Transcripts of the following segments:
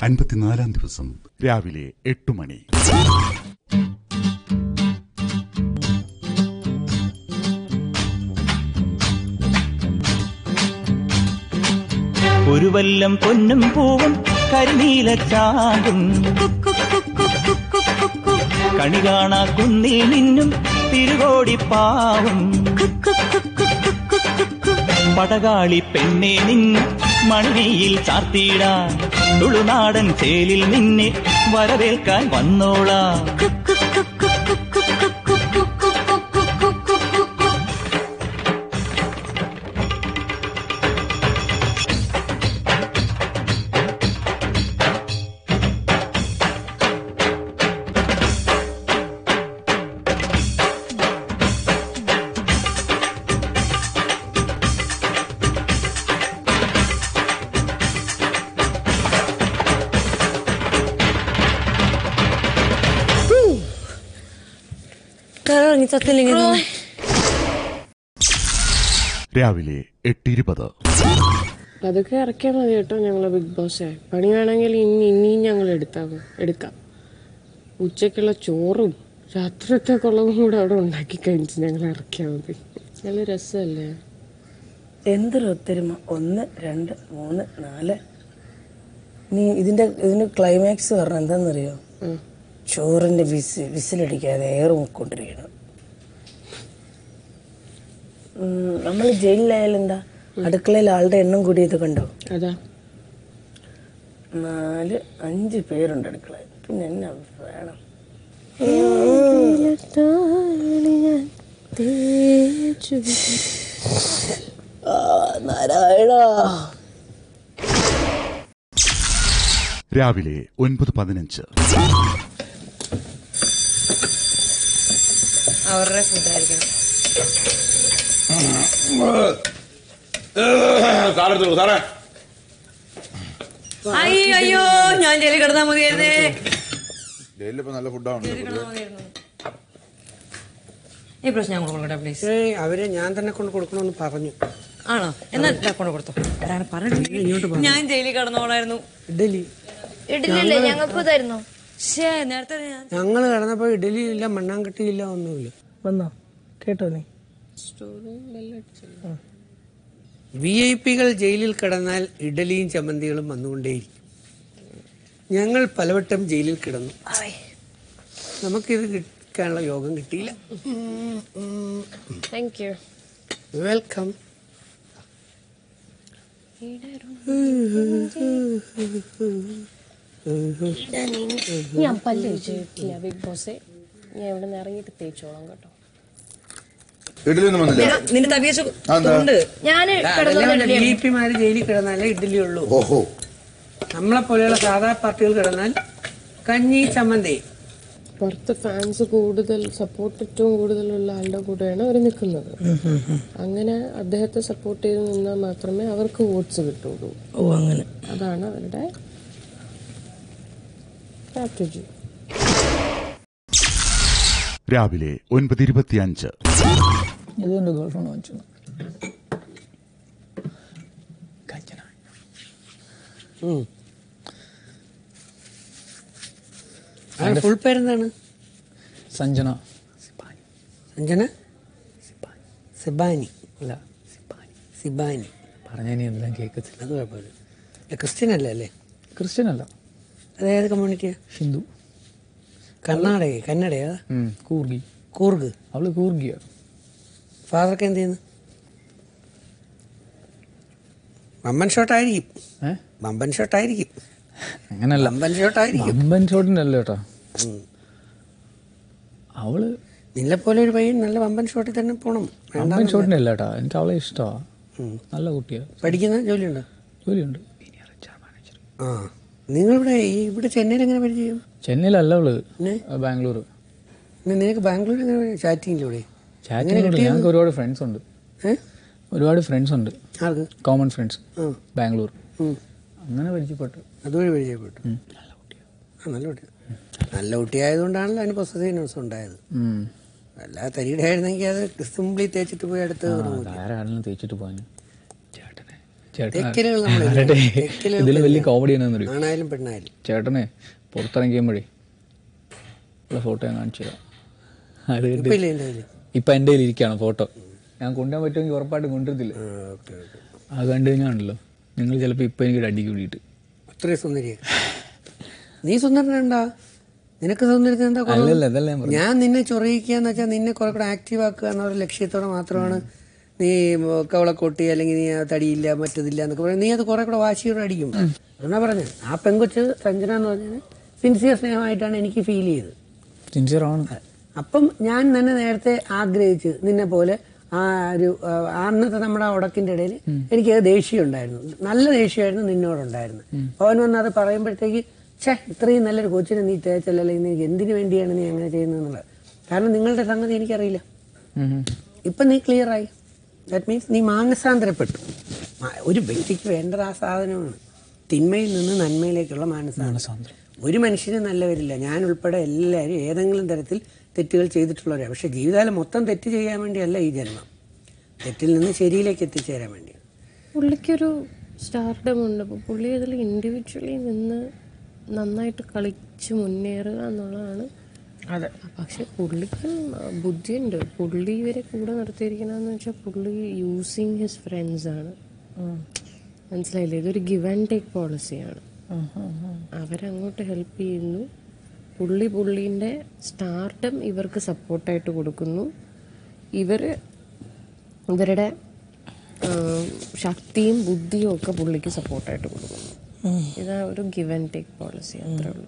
അൻപത്തിനാലാം ദിവസം രാവിലെ എട്ട് മണി ഒരു വല്ലം പൊന്നും പൂവും കരിനീല ചാന്തും കണി കാണാ കുന്നിൽ നിന്നും തിരുകോടിപ്പാവും പടകാളി പെണ്ണെ നിന്നു മണിയിൽ ചാർത്തിയിടാൻ തുളുനാടൻ ചേലിൽ നിന്നെ വരവേൽക്കാൻ വന്നോളാം ഇറങ്ങി ചത്തില്ലെങ്കിൽ രാവിലെ എട്ടിരുപത് അതൊക്കെ ഇറക്കിയാൽ മതി കേട്ടോ ഞങ്ങളെ ബിഗ് ബോസേ പണി വേണമെങ്കിൽ ഇനി ഇനിയും ഞങ്ങൾ എടുത്താവും എടുക്കാം ഉച്ചയ്ക്കുള്ള ചോറും രാത്രിയത്തേക്കുള്ളതും കൂടെ അവിടെ ഉണ്ടാക്കി കഴിച്ച് ഞങ്ങൾ ഇറക്കിയാൽ മതി നല്ല രസമല്ലേ എന്തൊരു ഒത്തൊരുമ ഒന്ന് രണ്ട് മൂന്ന് നാല് നീ ഇതിന്റെ ഇതിന്റെ ക്ലൈമാക്സ് പറഞ്ഞ എന്താണെന്നറിയോ ചോറിന്റെ വിസ് വിസിലടിക്കാതെ എയർ മുക്കൊണ്ടിരിക്കണം നമ്മൾ ജയിലിലായാലും എന്താ അടുക്കളയിൽ ആളുടെ എണ്ണം കൂടിയത് കണ്ടോ അതാ നാല് അഞ്ച് പേരുണ്ട് അടുക്കളയിൽ പിന്നെ എന്നാ വേണം ആ, നാരായണ രാവിലെ ഒൻപത് പതിനഞ്ച് അവരുടെ ഫുഡായിരിക്കണം സാറെടുത്തോളൂ സാറേ അയ്യോ അയ്യോ ഞാൻ ജയിലിൽ കിടന്നാ മതിയായിരുന്നേ ജയിലിലിപ്പോ നല്ല ഫുഡാണ് ഈ പ്രശ്നം ഞാൻ കൊടുക്കട്ടെ പ്ലീസ് ഏയ് അവരെ ഞാൻ തന്നെ കൊണ്ട് കൊടുക്കണമെന്ന് പറഞ്ഞു ആണോ എന്നാ ഇതാ കൊണ്ട് കൊടുത്തോ അതാണ് പറഞ്ഞിട്ട് ഞാൻ ജയിലിൽ കിടന്നോളായിരുന്നു ഇഡലി ഇഡലില്ലേ ഞങ്ങൾക്ക് തരുന്നു ശേ നേരത്തെ ഞാൻ ഞങ്ങൾ കിടന്നപ്പോ ഇഡലി ഇല്ല മണ്ണാങ്കട്ടിയില്ല ഒന്നുമില്ല വന്നോ കേട്ടോ നീ വി ഐ പികൾ ജയിലിൽ കിടന്നാൽ ഇഡലിയും ചമ്മന്തികളും വന്നുകൊണ്ടേയിരിക്കും ഞങ്ങൾ പലവട്ടം ജയിലിൽ കിടന്നു നമുക്കിത് കിട്ടാനുള്ള യോഗം കിട്ടിയില്ല താങ്ക് യു വെൽക്കം ഞാൻ പല്ല് വെച്ചിട്ടില്ല ബിഗ് ബോസേ ഞാൻ ഇവിടെ നിന്ന് ഇറങ്ങിയിട്ട് തേച്ചോളാം കേട്ടോ ഇഡലി ഒന്നും വന്നില്ല നിന്റെ തവിയച്ച് അതെന്താ? ഞാൻ വി ഐ പിമാര് ജയിലിൽ കിടന്നാലേ ഇഡലി ഉള്ളൂ ഓഹോ നമ്മളെ പോലെയുള്ള സാധാ പാർട്ടികൾ കിടന്നാൽ കഞ്ഞി ചമ്മന്തി പുറത്ത് ഫാൻസ് കൂടുതൽ സപ്പോർട്ട് ഏറ്റവും കൂടുതലുള്ള ആളുടെ കൂടെയാണ് അവർ നിൽക്കുന്നത് അങ്ങനെ അദ്ദേഹത്തെ സപ്പോർട്ട് ചെയ്ത് നിന്നാൽ മാത്രമേ അവർക്ക് വോട്ട്സ് കിട്ടുള്ളൂ ഓ അങ്ങനെ അതാണ് അവരുടെ സ്ട്രാറ്റജി രാവിലെ ഒൻപത് ഇരുപത്തിയഞ്ച് ഇതെന്റെ ഗേൾഫ്രണ്ട് വാങ്ങിച്ചു കാഞ്ചന ഫുൾ പേരെന്താണ് സഞ്ജന അഞ്ജന സിബാനി അല്ല സിബാനി പറഞ്ഞതിന് എല്ലാം കേൾക്കത്തില്ല അത് കുഴപ്പമില്ല ഏ, ക്രിസ്ത്യൻ അല്ലേ അല്ലേ ക്രിസ്ത്യൻ അല്ല അത് ഏത് കമ്മ്യൂണിറ്റിയാ ഹിന്ദു കർണാടക കന്നഡയാ ഉം, കൂർഗി കൂർഗ് അവള് കൂർഗിയാ ഫാദർക്ക് എന്ത് ചെയ്യുന്നു വമ്പൻ ഷോട്ടായിരിക്കും ഏ വമ്പൻ ഷോട്ടായിരിക്കും അങ്ങനല്ല വമ്പൻ ഷോട്ടായിരിക്കും അമ്പൻ ഷോട്ടിന്റെ അല്ല കേട്ടോ അവള് നിന്നെ പോലെ ഒരു പയ്യൻ നല്ല വമ്പൻ ഷോട്ടിൽ തന്നെ പോണം അമ്പൻ ഷോട്ടിന്റെ അല്ല കേട്ടോ എനിക്ക് അവളെ ഇഷ്ടമാ നല്ല കുട്ടിയാ പഠിക്കുന്ന ജോലിയുണ്ടോ ജോലിയുണ്ട് ആ നിങ്ങളിവിടെ ഈ ഇവിടെ ചെന്നൈയിൽ എങ്ങനെ പരിചയം ചെന്നൈയിലല്ല അവള് പിന്നെ? ബാംഗ്ലൂർ പിന്നെ നിനക്ക് ബാംഗ്ലൂർ എങ്ങനെ ചാറ്റിങ്ങിലൂടെ ചാറ്റിങ്ങിലൂടെ ഞങ്ങൾക്ക് ഒരുപാട് ഫ്രണ്ട്സ് ഉണ്ട് ഏ ഒരുപാട് ഫ്രണ്ട്സ് ഉണ്ട് ആർക്ക് കോമൺ ഫ്രണ്ട്സ് ആ ബാംഗ്ലൂർ ഉം. അങ്ങനെ പരിചയപ്പെട്ടു അതുവഴി പരിചയപ്പെട്ടു ആ നല്ല കുട്ടി നല്ല കുട്ടിയായതുകൊണ്ടാണല്ലോ അതിന് പൊസസീവ്നെസ് ഉണ്ടായത് ഉം. അല്ല തരിയുടെ ആയിരുന്നെങ്കിൽ അത് സിംപ്ലി തേച്ചിട്ട് പോയി അടുത്ത് ആ, ധാരാളം തേച്ചിട്ട് പോകാൻ ചേട്ടനെ ചേട്ടൻ തെക്കലുകൾ നമ്മൾ ആരുടെ തെക്കലുകൾ ഇതിൽ വലിയ കോമഡി എന്നാന്നറിയോ ആണായാലും പെണ്ണായാലും ചേട്ടനെ പുറത്തിറങ്ങിയുമ്പോഴേ ഉള്ള ഫോട്ടോ ഞാൻ കാണിച്ചു തരാം അത് കണ്ട് ഇപ്പൊ ഇല്ലേ എൻ്റെ കയ്യിൽ ഇപ്പൊ എൻ്റെ കയ്യിൽ ഇരിക്കുകയാണ് ഫോട്ടോ ഞാൻ കൊണ്ടുപോകാൻ പറ്റുമെങ്കിൽ ഉറപ്പായിട്ടും കൊണ്ടുവരത്തില്ല ഓക്കെ ഓക്കെ അത് കണ്ടു കഴിഞ്ഞാണല്ലോ നിങ്ങൾ ചിലപ്പോൾ ഇപ്പൊ എനിക്ക് അടിക്ക് കൂടിയിട്ട് അത്രയും സുന്ദരിയ നീ സുന്ദരനുണ്ടാ നിനക്ക് സൗന്ദര്യത്തിന് എന്താ കുറവ്? അല്ലല്ല അതല്ല ഞാൻ പറഞ്ഞത് ഞാൻ നിന്നെ ചൊറിയിക്കുക എന്ന് വെച്ചാൽ നിന്നെ കുറെ കൂടെ ആക്റ്റീവ് ആക്കുക എന്നൊരു ലക്ഷ്യത്തോടെ മാത്രമാണ് നീ കവളക്കൊട്ടി അല്ലെങ്കിൽ നീ ആ തടിയില്ല മറ്റതില്ല എന്നൊക്കെ പറയും നീ അത് കുറെ കൂടെ വാശിയോടെ അടിക്കും എന്നാ പറഞ്ഞത് ആ പെങ്കൊച്ച് സഞ്ജന എന്ന് പറഞ്ഞാൽ സിൻസിയർ സ്നേഹമായിട്ടാണ് എനിക്ക് ഫീൽ ചെയ്തത് സിൻസിയർ ആണ് അപ്പം ഞാൻ തന്നെ നേരത്തെ ആഗ്രഹിച്ച് നിന്നെ പോലെ ആ ഒരു ആ, അന്നത്തെ നമ്മുടെ ആ ഉടക്കിന്റെ ഇടയിൽ എനിക്ക് അത് ദേഷ്യം ഉണ്ടായിരുന്നു നല്ല ദേഷ്യമായിരുന്നു നിന്നോടുണ്ടായിരുന്നു അവൻ വന്ന് അത് പറയുമ്പോഴത്തേക്ക് ഛേ ഇത്രയും നല്ലൊരു കോച്ചിനെ നീ തേച്ചല്ലേ എനിക്ക് എന്തിനു വേണ്ടിയാണ് നീ അങ്ങനെ ചെയ്യുന്നതെന്നുള്ളത് കാരണം നിങ്ങളുടെ സംഗതി എനിക്കറിയില്ല ഇപ്പം നീ ക്ലിയർ ആയി ദാറ്റ് മീൻസ് നീ മാനസാന്തരപ്പെട്ടു മാ- ഒരു വ്യക്തിക്ക് വേണ്ടത് ആ സാധനമാണ് തിന്മയിൽ നിന്ന് നന്മയിലേക്കുള്ള മാനസാന്തരം ഒരു മനുഷ്യനും നല്ലവരില്ല ഞാൻ ഉൾപ്പെടെ എല്ലാവരും ഏതെങ്കിലും തരത്തിൽ തെറ്റുകൾ ചെയ്തിട്ടുള്ളവരാണ് പക്ഷെ ജീവിതകാലം മൊത്തം തെറ്റ് ചെയ്യാൻ വേണ്ടിയല്ല ഈ ജന്മം തെറ്റിൽ നിന്ന് ശരിയിലേക്ക് എത്തിച്ചേരാൻ വേണ്ടിയാണ് പുള്ളിക്കൊരു സ്റ്റാർഡം ഉണ്ട് അപ്പോൾ പുള്ളി അതിൽ ഇൻഡിവിജ്വലി നിന്ന് നന്നായിട്ട് കളിച്ച് മുന്നേറുക എന്നുള്ളതാണ് അതെ പക്ഷെ പുള്ളിക്ക് ബുദ്ധിയുണ്ട് പുള്ളി ഇവരെ കൂടെ നിർത്തിയിരിക്കണമെന്ന് വെച്ചാൽ പുള്ളി യൂസിങ് ഹിസ് ഫ്രണ്ട്സ് ആണ് മനസ്സിലായില്ലേ ഇതൊരു ഗിവ് ആൻഡ് ടേക്ക് പോളിസിയാണ് അവരങ്ങോട്ട് ഹെൽപ്പ് ചെയ്യുന്നു പുള്ളി പുള്ളീൻ്റെ സ്റ്റാർട്ടം ഇവർക്ക് സപ്പോർട്ടായിട്ട് കൊടുക്കുന്നു ഇവർ ഇവരുടെ ആ, ശക്തിയും ബുദ്ധിയും ഒക്കെ പുള്ളിക്ക് സപ്പോർട്ടായിട്ട് കൊടുക്കുന്നു ഇതാ ഒരു ഗിവ് ആൻഡ് ടേക്ക് പോളിസി അത്രേ ഉള്ളൂ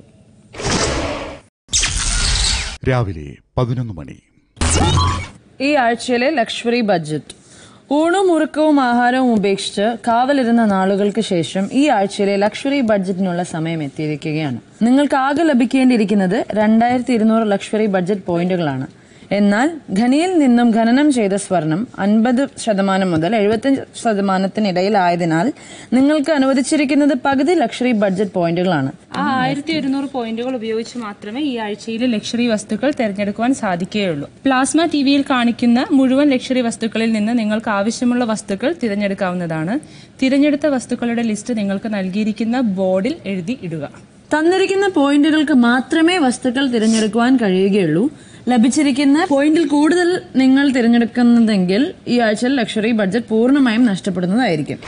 രാവിലെ പതിനൊന്ന് മണി ഈ ആഴ്ചയിലെ ലക്ഷറി ബഡ്ജറ്റ് ഊണും ഉറക്കവും ആഹാരവും ഉപേക്ഷിച്ച് കാവലിരുന്ന നാളുകൾക്ക് ശേഷം ഈ ആഴ്ചയിലെ ലക്ഷറി ബഡ്ജറ്റിനുള്ള സമയം എത്തിയിരിക്കുകയാണ് നിങ്ങൾക്ക് ആകെ ലഭിക്കേണ്ടിയിരിക്കുന്നത് രണ്ടായിരത്തി ഇരുന്നൂറ് ലക്ഷറി ബഡ്ജറ്റ് പോയിന്റുകളാണ് എന്നാൽ ഖനിയിൽ നിന്നും ഖനനം ചെയ്ത സ്വർണം അൻപത് ശതമാനം മുതൽ എഴുപത്തിയഞ്ച് ശതമാനത്തിനിടയിലായതിനാൽ നിങ്ങൾക്ക് അനുവദിച്ചിരിക്കുന്നത് പകുതി ലക്ഷറി ബഡ്ജറ്റ് പോയിന്റുകളാണ് ആ ആയിരത്തി ഒരുന്നൂറ് പോയിന്റുകൾ ഉപയോഗിച്ച് മാത്രമേ ഈ ആഴ്ചയിലെ ലക്ഷറി വസ്തുക്കൾ തിരഞ്ഞെടുക്കുവാൻ സാധിക്കുകയുള്ളൂ പ്ലാസ്മ ടി വിയിൽ കാണിക്കുന്ന മുഴുവൻ ലക്ഷറി വസ്തുക്കളിൽ നിന്ന് നിങ്ങൾക്ക് ആവശ്യമുള്ള വസ്തുക്കൾ തിരഞ്ഞെടുക്കാവുന്നതാണ് തിരഞ്ഞെടുത്ത വസ്തുക്കളുടെ ലിസ്റ്റ് നിങ്ങൾക്ക് നൽകിയിരിക്കുന്ന ബോർഡിൽ എഴുതി ഇടുക തന്നിരിക്കുന്ന പോയിന്റുകൾക്ക് മാത്രമേ വസ്തുക്കൾ തിരഞ്ഞെടുക്കുവാൻ കഴിയുകയുള്ളൂ ലഭിച്ചിരിക്കുന്ന പോയിന്റിൽ കൂടുതൽ നിങ്ങൾ തിരഞ്ഞെടുക്കുന്നതെങ്കിൽ ഈ ആഴ്ചയിൽ ലക്ഷറി ബഡ്ജറ്റ് പൂർണ്ണമായും നഷ്ടപ്പെടുന്നതായിരിക്കും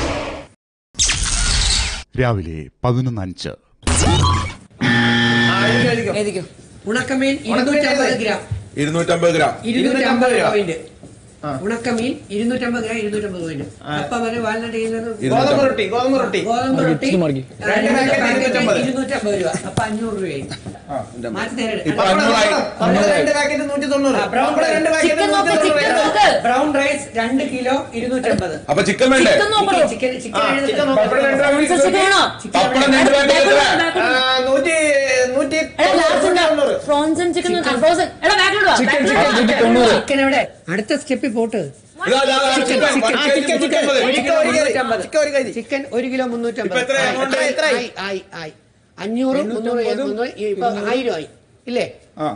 രാവിലെ പതിനൊന്ന് അഞ്ച് എഴുതിക്കോ ഉണക്കമീൻ ഇരുന്നൂറ്റമ്പത് ഗ്രാം ഇരുന്നൂറ്റമ്പത് ഗ്രാം ഇരുന്നൂറ്റമ്പത് പോയിന്റ് ഉണക്കമീൻ ഇരുന്നൂറ്റമ്പത് ഗ്രാം ഇരുന്നൂറ്റമ്പത് പോയിന്റ് അപ്പൊ വരെ വാൽനട്ട് ഗോതമ്പ് റൊട്ടി ഗോതമ്പ് റൊട്ടി ഗോതമ്പ് റൊട്ടി മറിക്ക്. രണ്ട് പാക്കറ്റ് ഇരുന്നൂറ്റമ്പത് രൂപ അപ്പൊ അഞ്ഞൂറ് രൂപയായി മാറ്റി തരട്ടെ ഇപ്പൊ അഞ്ഞൂറായി ബ്രൗൺ റൈസ് രണ്ട് കിലോ ഇരുന്നൂറ്റമ്പത് അപ്പൊ ചിക്കൻ വേണ്ടേ ചിക്കൻ ചിക്കൻ പപ്പടം രണ്ട് പാക്കറ്റ് എത്ര? ഫ്രോൺസൺ ചിക്കൻ ചിക്കൻ എവിടെ അടുത്ത സ്റ്റെപ്പിൽ പോട്ട് ഇതാ, ഇതാ, ഇതാ, chicken, chicken, chicken, chicken. Chicken ഒരു കിലോ മുന്നൂറ്റമ്പത് ഇപ്പൊ എത്രയാ amount? ആയി, ആയി, ആയി. അഞ്ഞൂറ് മുന്നൂറ് മുന്നൂറ് ഇപ്പൊ ആയിരം ആയി ഇല്ലേ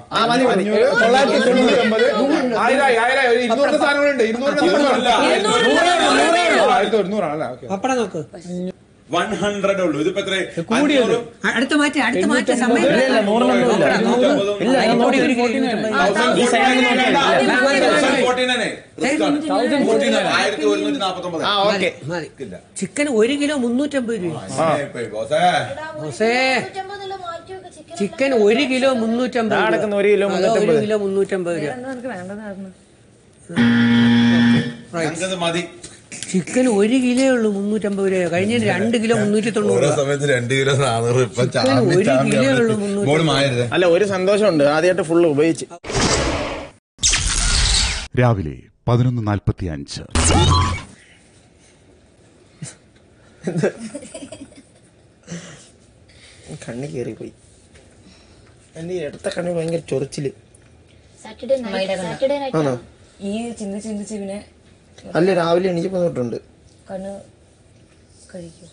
പപ്പടം നോക്ക് വൺ ഹൺഡ്രഡ് ഉള്ളൂ ഇതിപ്പോ എത്ര അ- അടുത്ത മാറ്റി അടുത്ത മാറ്റി സമയം കൂടി ഒരു കിലോ ഇരുന്നൂറ്റമ്പത്. ആയിരത്തി ഒരുന്നൂറ്റി നാപ്പത്തൊമ്പത് മതി, മതി ചിക്കൻ ഒരു കിലോ മുന്നൂറ്റമ്പത് രൂപ ബോസേ ചിക്കൻ ഒരു കിലോ മുന്നൂറ്റമ്പത് രൂപ. ഒരു കിലോ അതോ ഒരു കിലോ മുന്നൂറ്റമ്പത് രൂപ ഞങ്ങത് മതി ചിക്കൻ ഒരു കിലോ ഉള്ളൂ മുന്നൂറ്റമ്പത് രൂപ കഴിഞ്ഞ രണ്ട് കിലോ മുന്നൂറ്റി തൊണ്ണൂറ് ഓരോ രൂപ സമയത്ത് രണ്ട് കിലോ നാനൂറ് ഇപ്പൊ ചിക്കൻ ഒരു കിലോ ഉള്ളൂ മുന്നൂറ്റി ബോൾ മായരുത് അല്ല ഒരു സന്തോഷമുണ്ട് ആദ്യമായിട്ട് ഫുള്ള് ഉപയോഗിച്ച് രാവിലെ പതിനൊന്ന് നാൽപ്പത്തി അഞ്ച് കണ്ണി കയറി പോയി എന്റെ ഈ ഇടത്ത കണ്ണി ഭയങ്കര ചൊറിച്ചില് സാറ്റർഡേ നൈറ്റ് സാറ്റർഡേ നൈറ്റ് ആണോ ഈ ചിന്തിച്ച് ചിന്തിച്ച് പിന്നെ അല്ല രാവിലെ എണീച്ചപ്പോ തൊട്ടുണ്ട് കണ്ണ് കഴിക്കും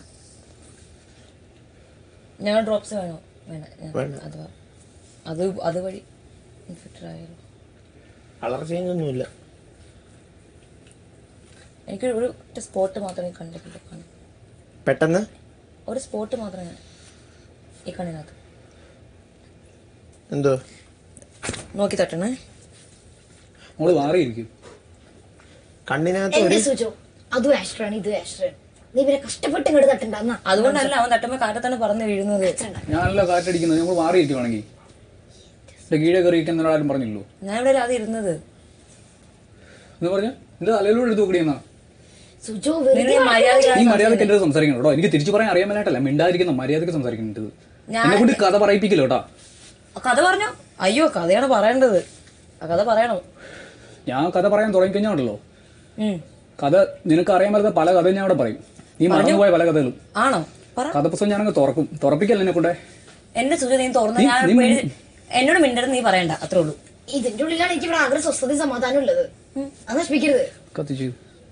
ഞങ്ങൾ ഡ്രോപ്സ് വേണോ വേണം ഞാൻ വേണ്ട. അത് അത് അതുവഴി ഇൻഫെക്റ്റഡ് ആയാലോ കളർ ചേഞ്ച് ഒന്നുമില്ല എനിക്ക് ഒരു ഒറ്റ സ്പോട്ട് മാത്രമേ ഈ കണ്ടിട്ടില്ല കാണും പെട്ടെന്ന് ഒരു സ്പോട്ട് മാത്രമേ ഈ കണ്ണിനകത്ത് എന്തോ നോക്കി തട്ടണേ മോള് മാറിയിരിക്കും കണ്ണിനകത്ത് എന്റെ ഒരു സുജോ അതും ആഷ്ട്രാണ് ഇതും ആഷ്ട്രാണ് നീ ഇവരെ കഷ്ടപ്പെട്ട് ഇങ്ങോട്ട് തട്ടണ്ട എന്നാ അതുകൊണ്ടല്ല അവൻ തട്ടുമ്പോ കാറ്റത്താണ് പറന്ന് വീഴുന്നത് ഞാനല്ല കാറ്റടിക്കുന്നത് നമ്മൾ മാറിയിരിക്കുവാണെങ്കിൽ എന്റെ കീഴെ കയറിയിരിക്കുന്ന ഒരാളും പറഞ്ഞില്ലല്ലോ ഞാൻ ഇവിടെ അത് ഇരുന്നത് എന്ന് പറഞ്ഞ എന്റെ തലയിലൂടെ എടുത്ത് നോക്കടിയെന്നാ സുജോ നിങ്ങൾ വെറുതെ ഈ മര്യാദ നീ മര്യാദക്ക് എന്റെ അടുത്ത് സംസാരിക്കണം കേട്ടോ എനിക്ക് തിരിച്ചു പറയാൻ അറിയാൻ മേലായിട്ടല്ല മിണ്ടാതിരിക്കുന്ന മര്യാദക്ക് സംസാരിക്കുന്നുണ്ട് എന്നെ കൊണ്ട് കഥ പറയിപ്പിക്കില്ല കേട്ടാ കഥ പറഞ്ഞോ അയ്യോ കഥയാണ് പറയേണ്ടത് ആ കഥ പറയണം ഞാൻ കഥ പറയാൻ തുടങ്ങിക്കഴിഞ്ഞാണല്ലോ ഉം. കഥ നിനക്ക് അറിയാൻ പറ്റാത്ത പല കഥയും ഞാൻ അവിടെ പറയും നീ മറന്നുപോയ പല കഥകളും ആണോ പറ കഥ പുസ്തകം ഞാനങ്ങ് തുറക്കും തുറപ്പിക്കല്ല എന്നെ കൊണ്ടേ എന്റെ സുജ നീ തുറന്ന നീ- ഞാൻ നീ- പേടി- എന്നോട് മിണ്ടരുത് നീ പറയണ്ട അത്രേ ഉള്ളൂ ഇതിന്റെ ഉള്ളിലാണ് എനിക്ക് ഇവിടെ ആഗ്രഹ സ്വസ്ഥതയും സമാധാനം ഉള്ളത് അത് നശിപ്പിക്കരുത് കത്തിച്ചു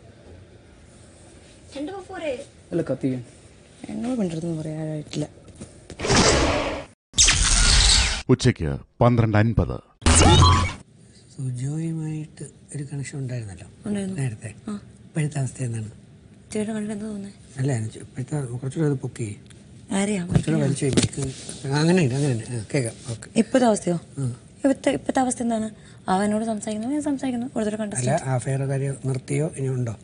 രണ്ടു പോരെ അല്ല കത്തിക്കാൻ എന്നോട് മിണ്ടരുതെന്ന് പറയാനായിട്ടില്ല ഉച്ചയ്ക്ക് പന്ത്രണ്ട് അൻപത് സുജോയുമായിട്ട് ഒരു കണക്ഷൻ ഉണ്ടായിരുന്നല്ലോ നേരത്തെ ഇപ്പോഴത്തെ അവസ്ഥ എന്താണ് ചേട്ടൻ കണ്ടിട്ട് എന്താ തോന്നുന്നേ അല്ല എനിക്ക് ഇപ്പോഴത്തെ കുറച്ചുകൂടെ അത് പൊക്കി ആരെയാ കുറച്ചുകൂടെ വലിച്ചു കഴിയുമ്പോൾ അങ്ങനെ ഉണ്ട് അങ്ങനെ ഉണ്ട് ആ, കേൾക്കാം ഓക്കെ ഇപ്പോഴത്തെ അവസ്ഥയോ ഇപ്പത്തെ ഇപ്പത്തെ അവസ്ഥ എന്താണ് അവനോട് സംസാരിക്കുന്നു ഞാൻ സംസാരിക്കുന്നു കൂടുതൽ കണ്ട അല്ല ആ ഫെയർ കാര്യം നിർത്തിയോ ഇനി ഉണ്ടോ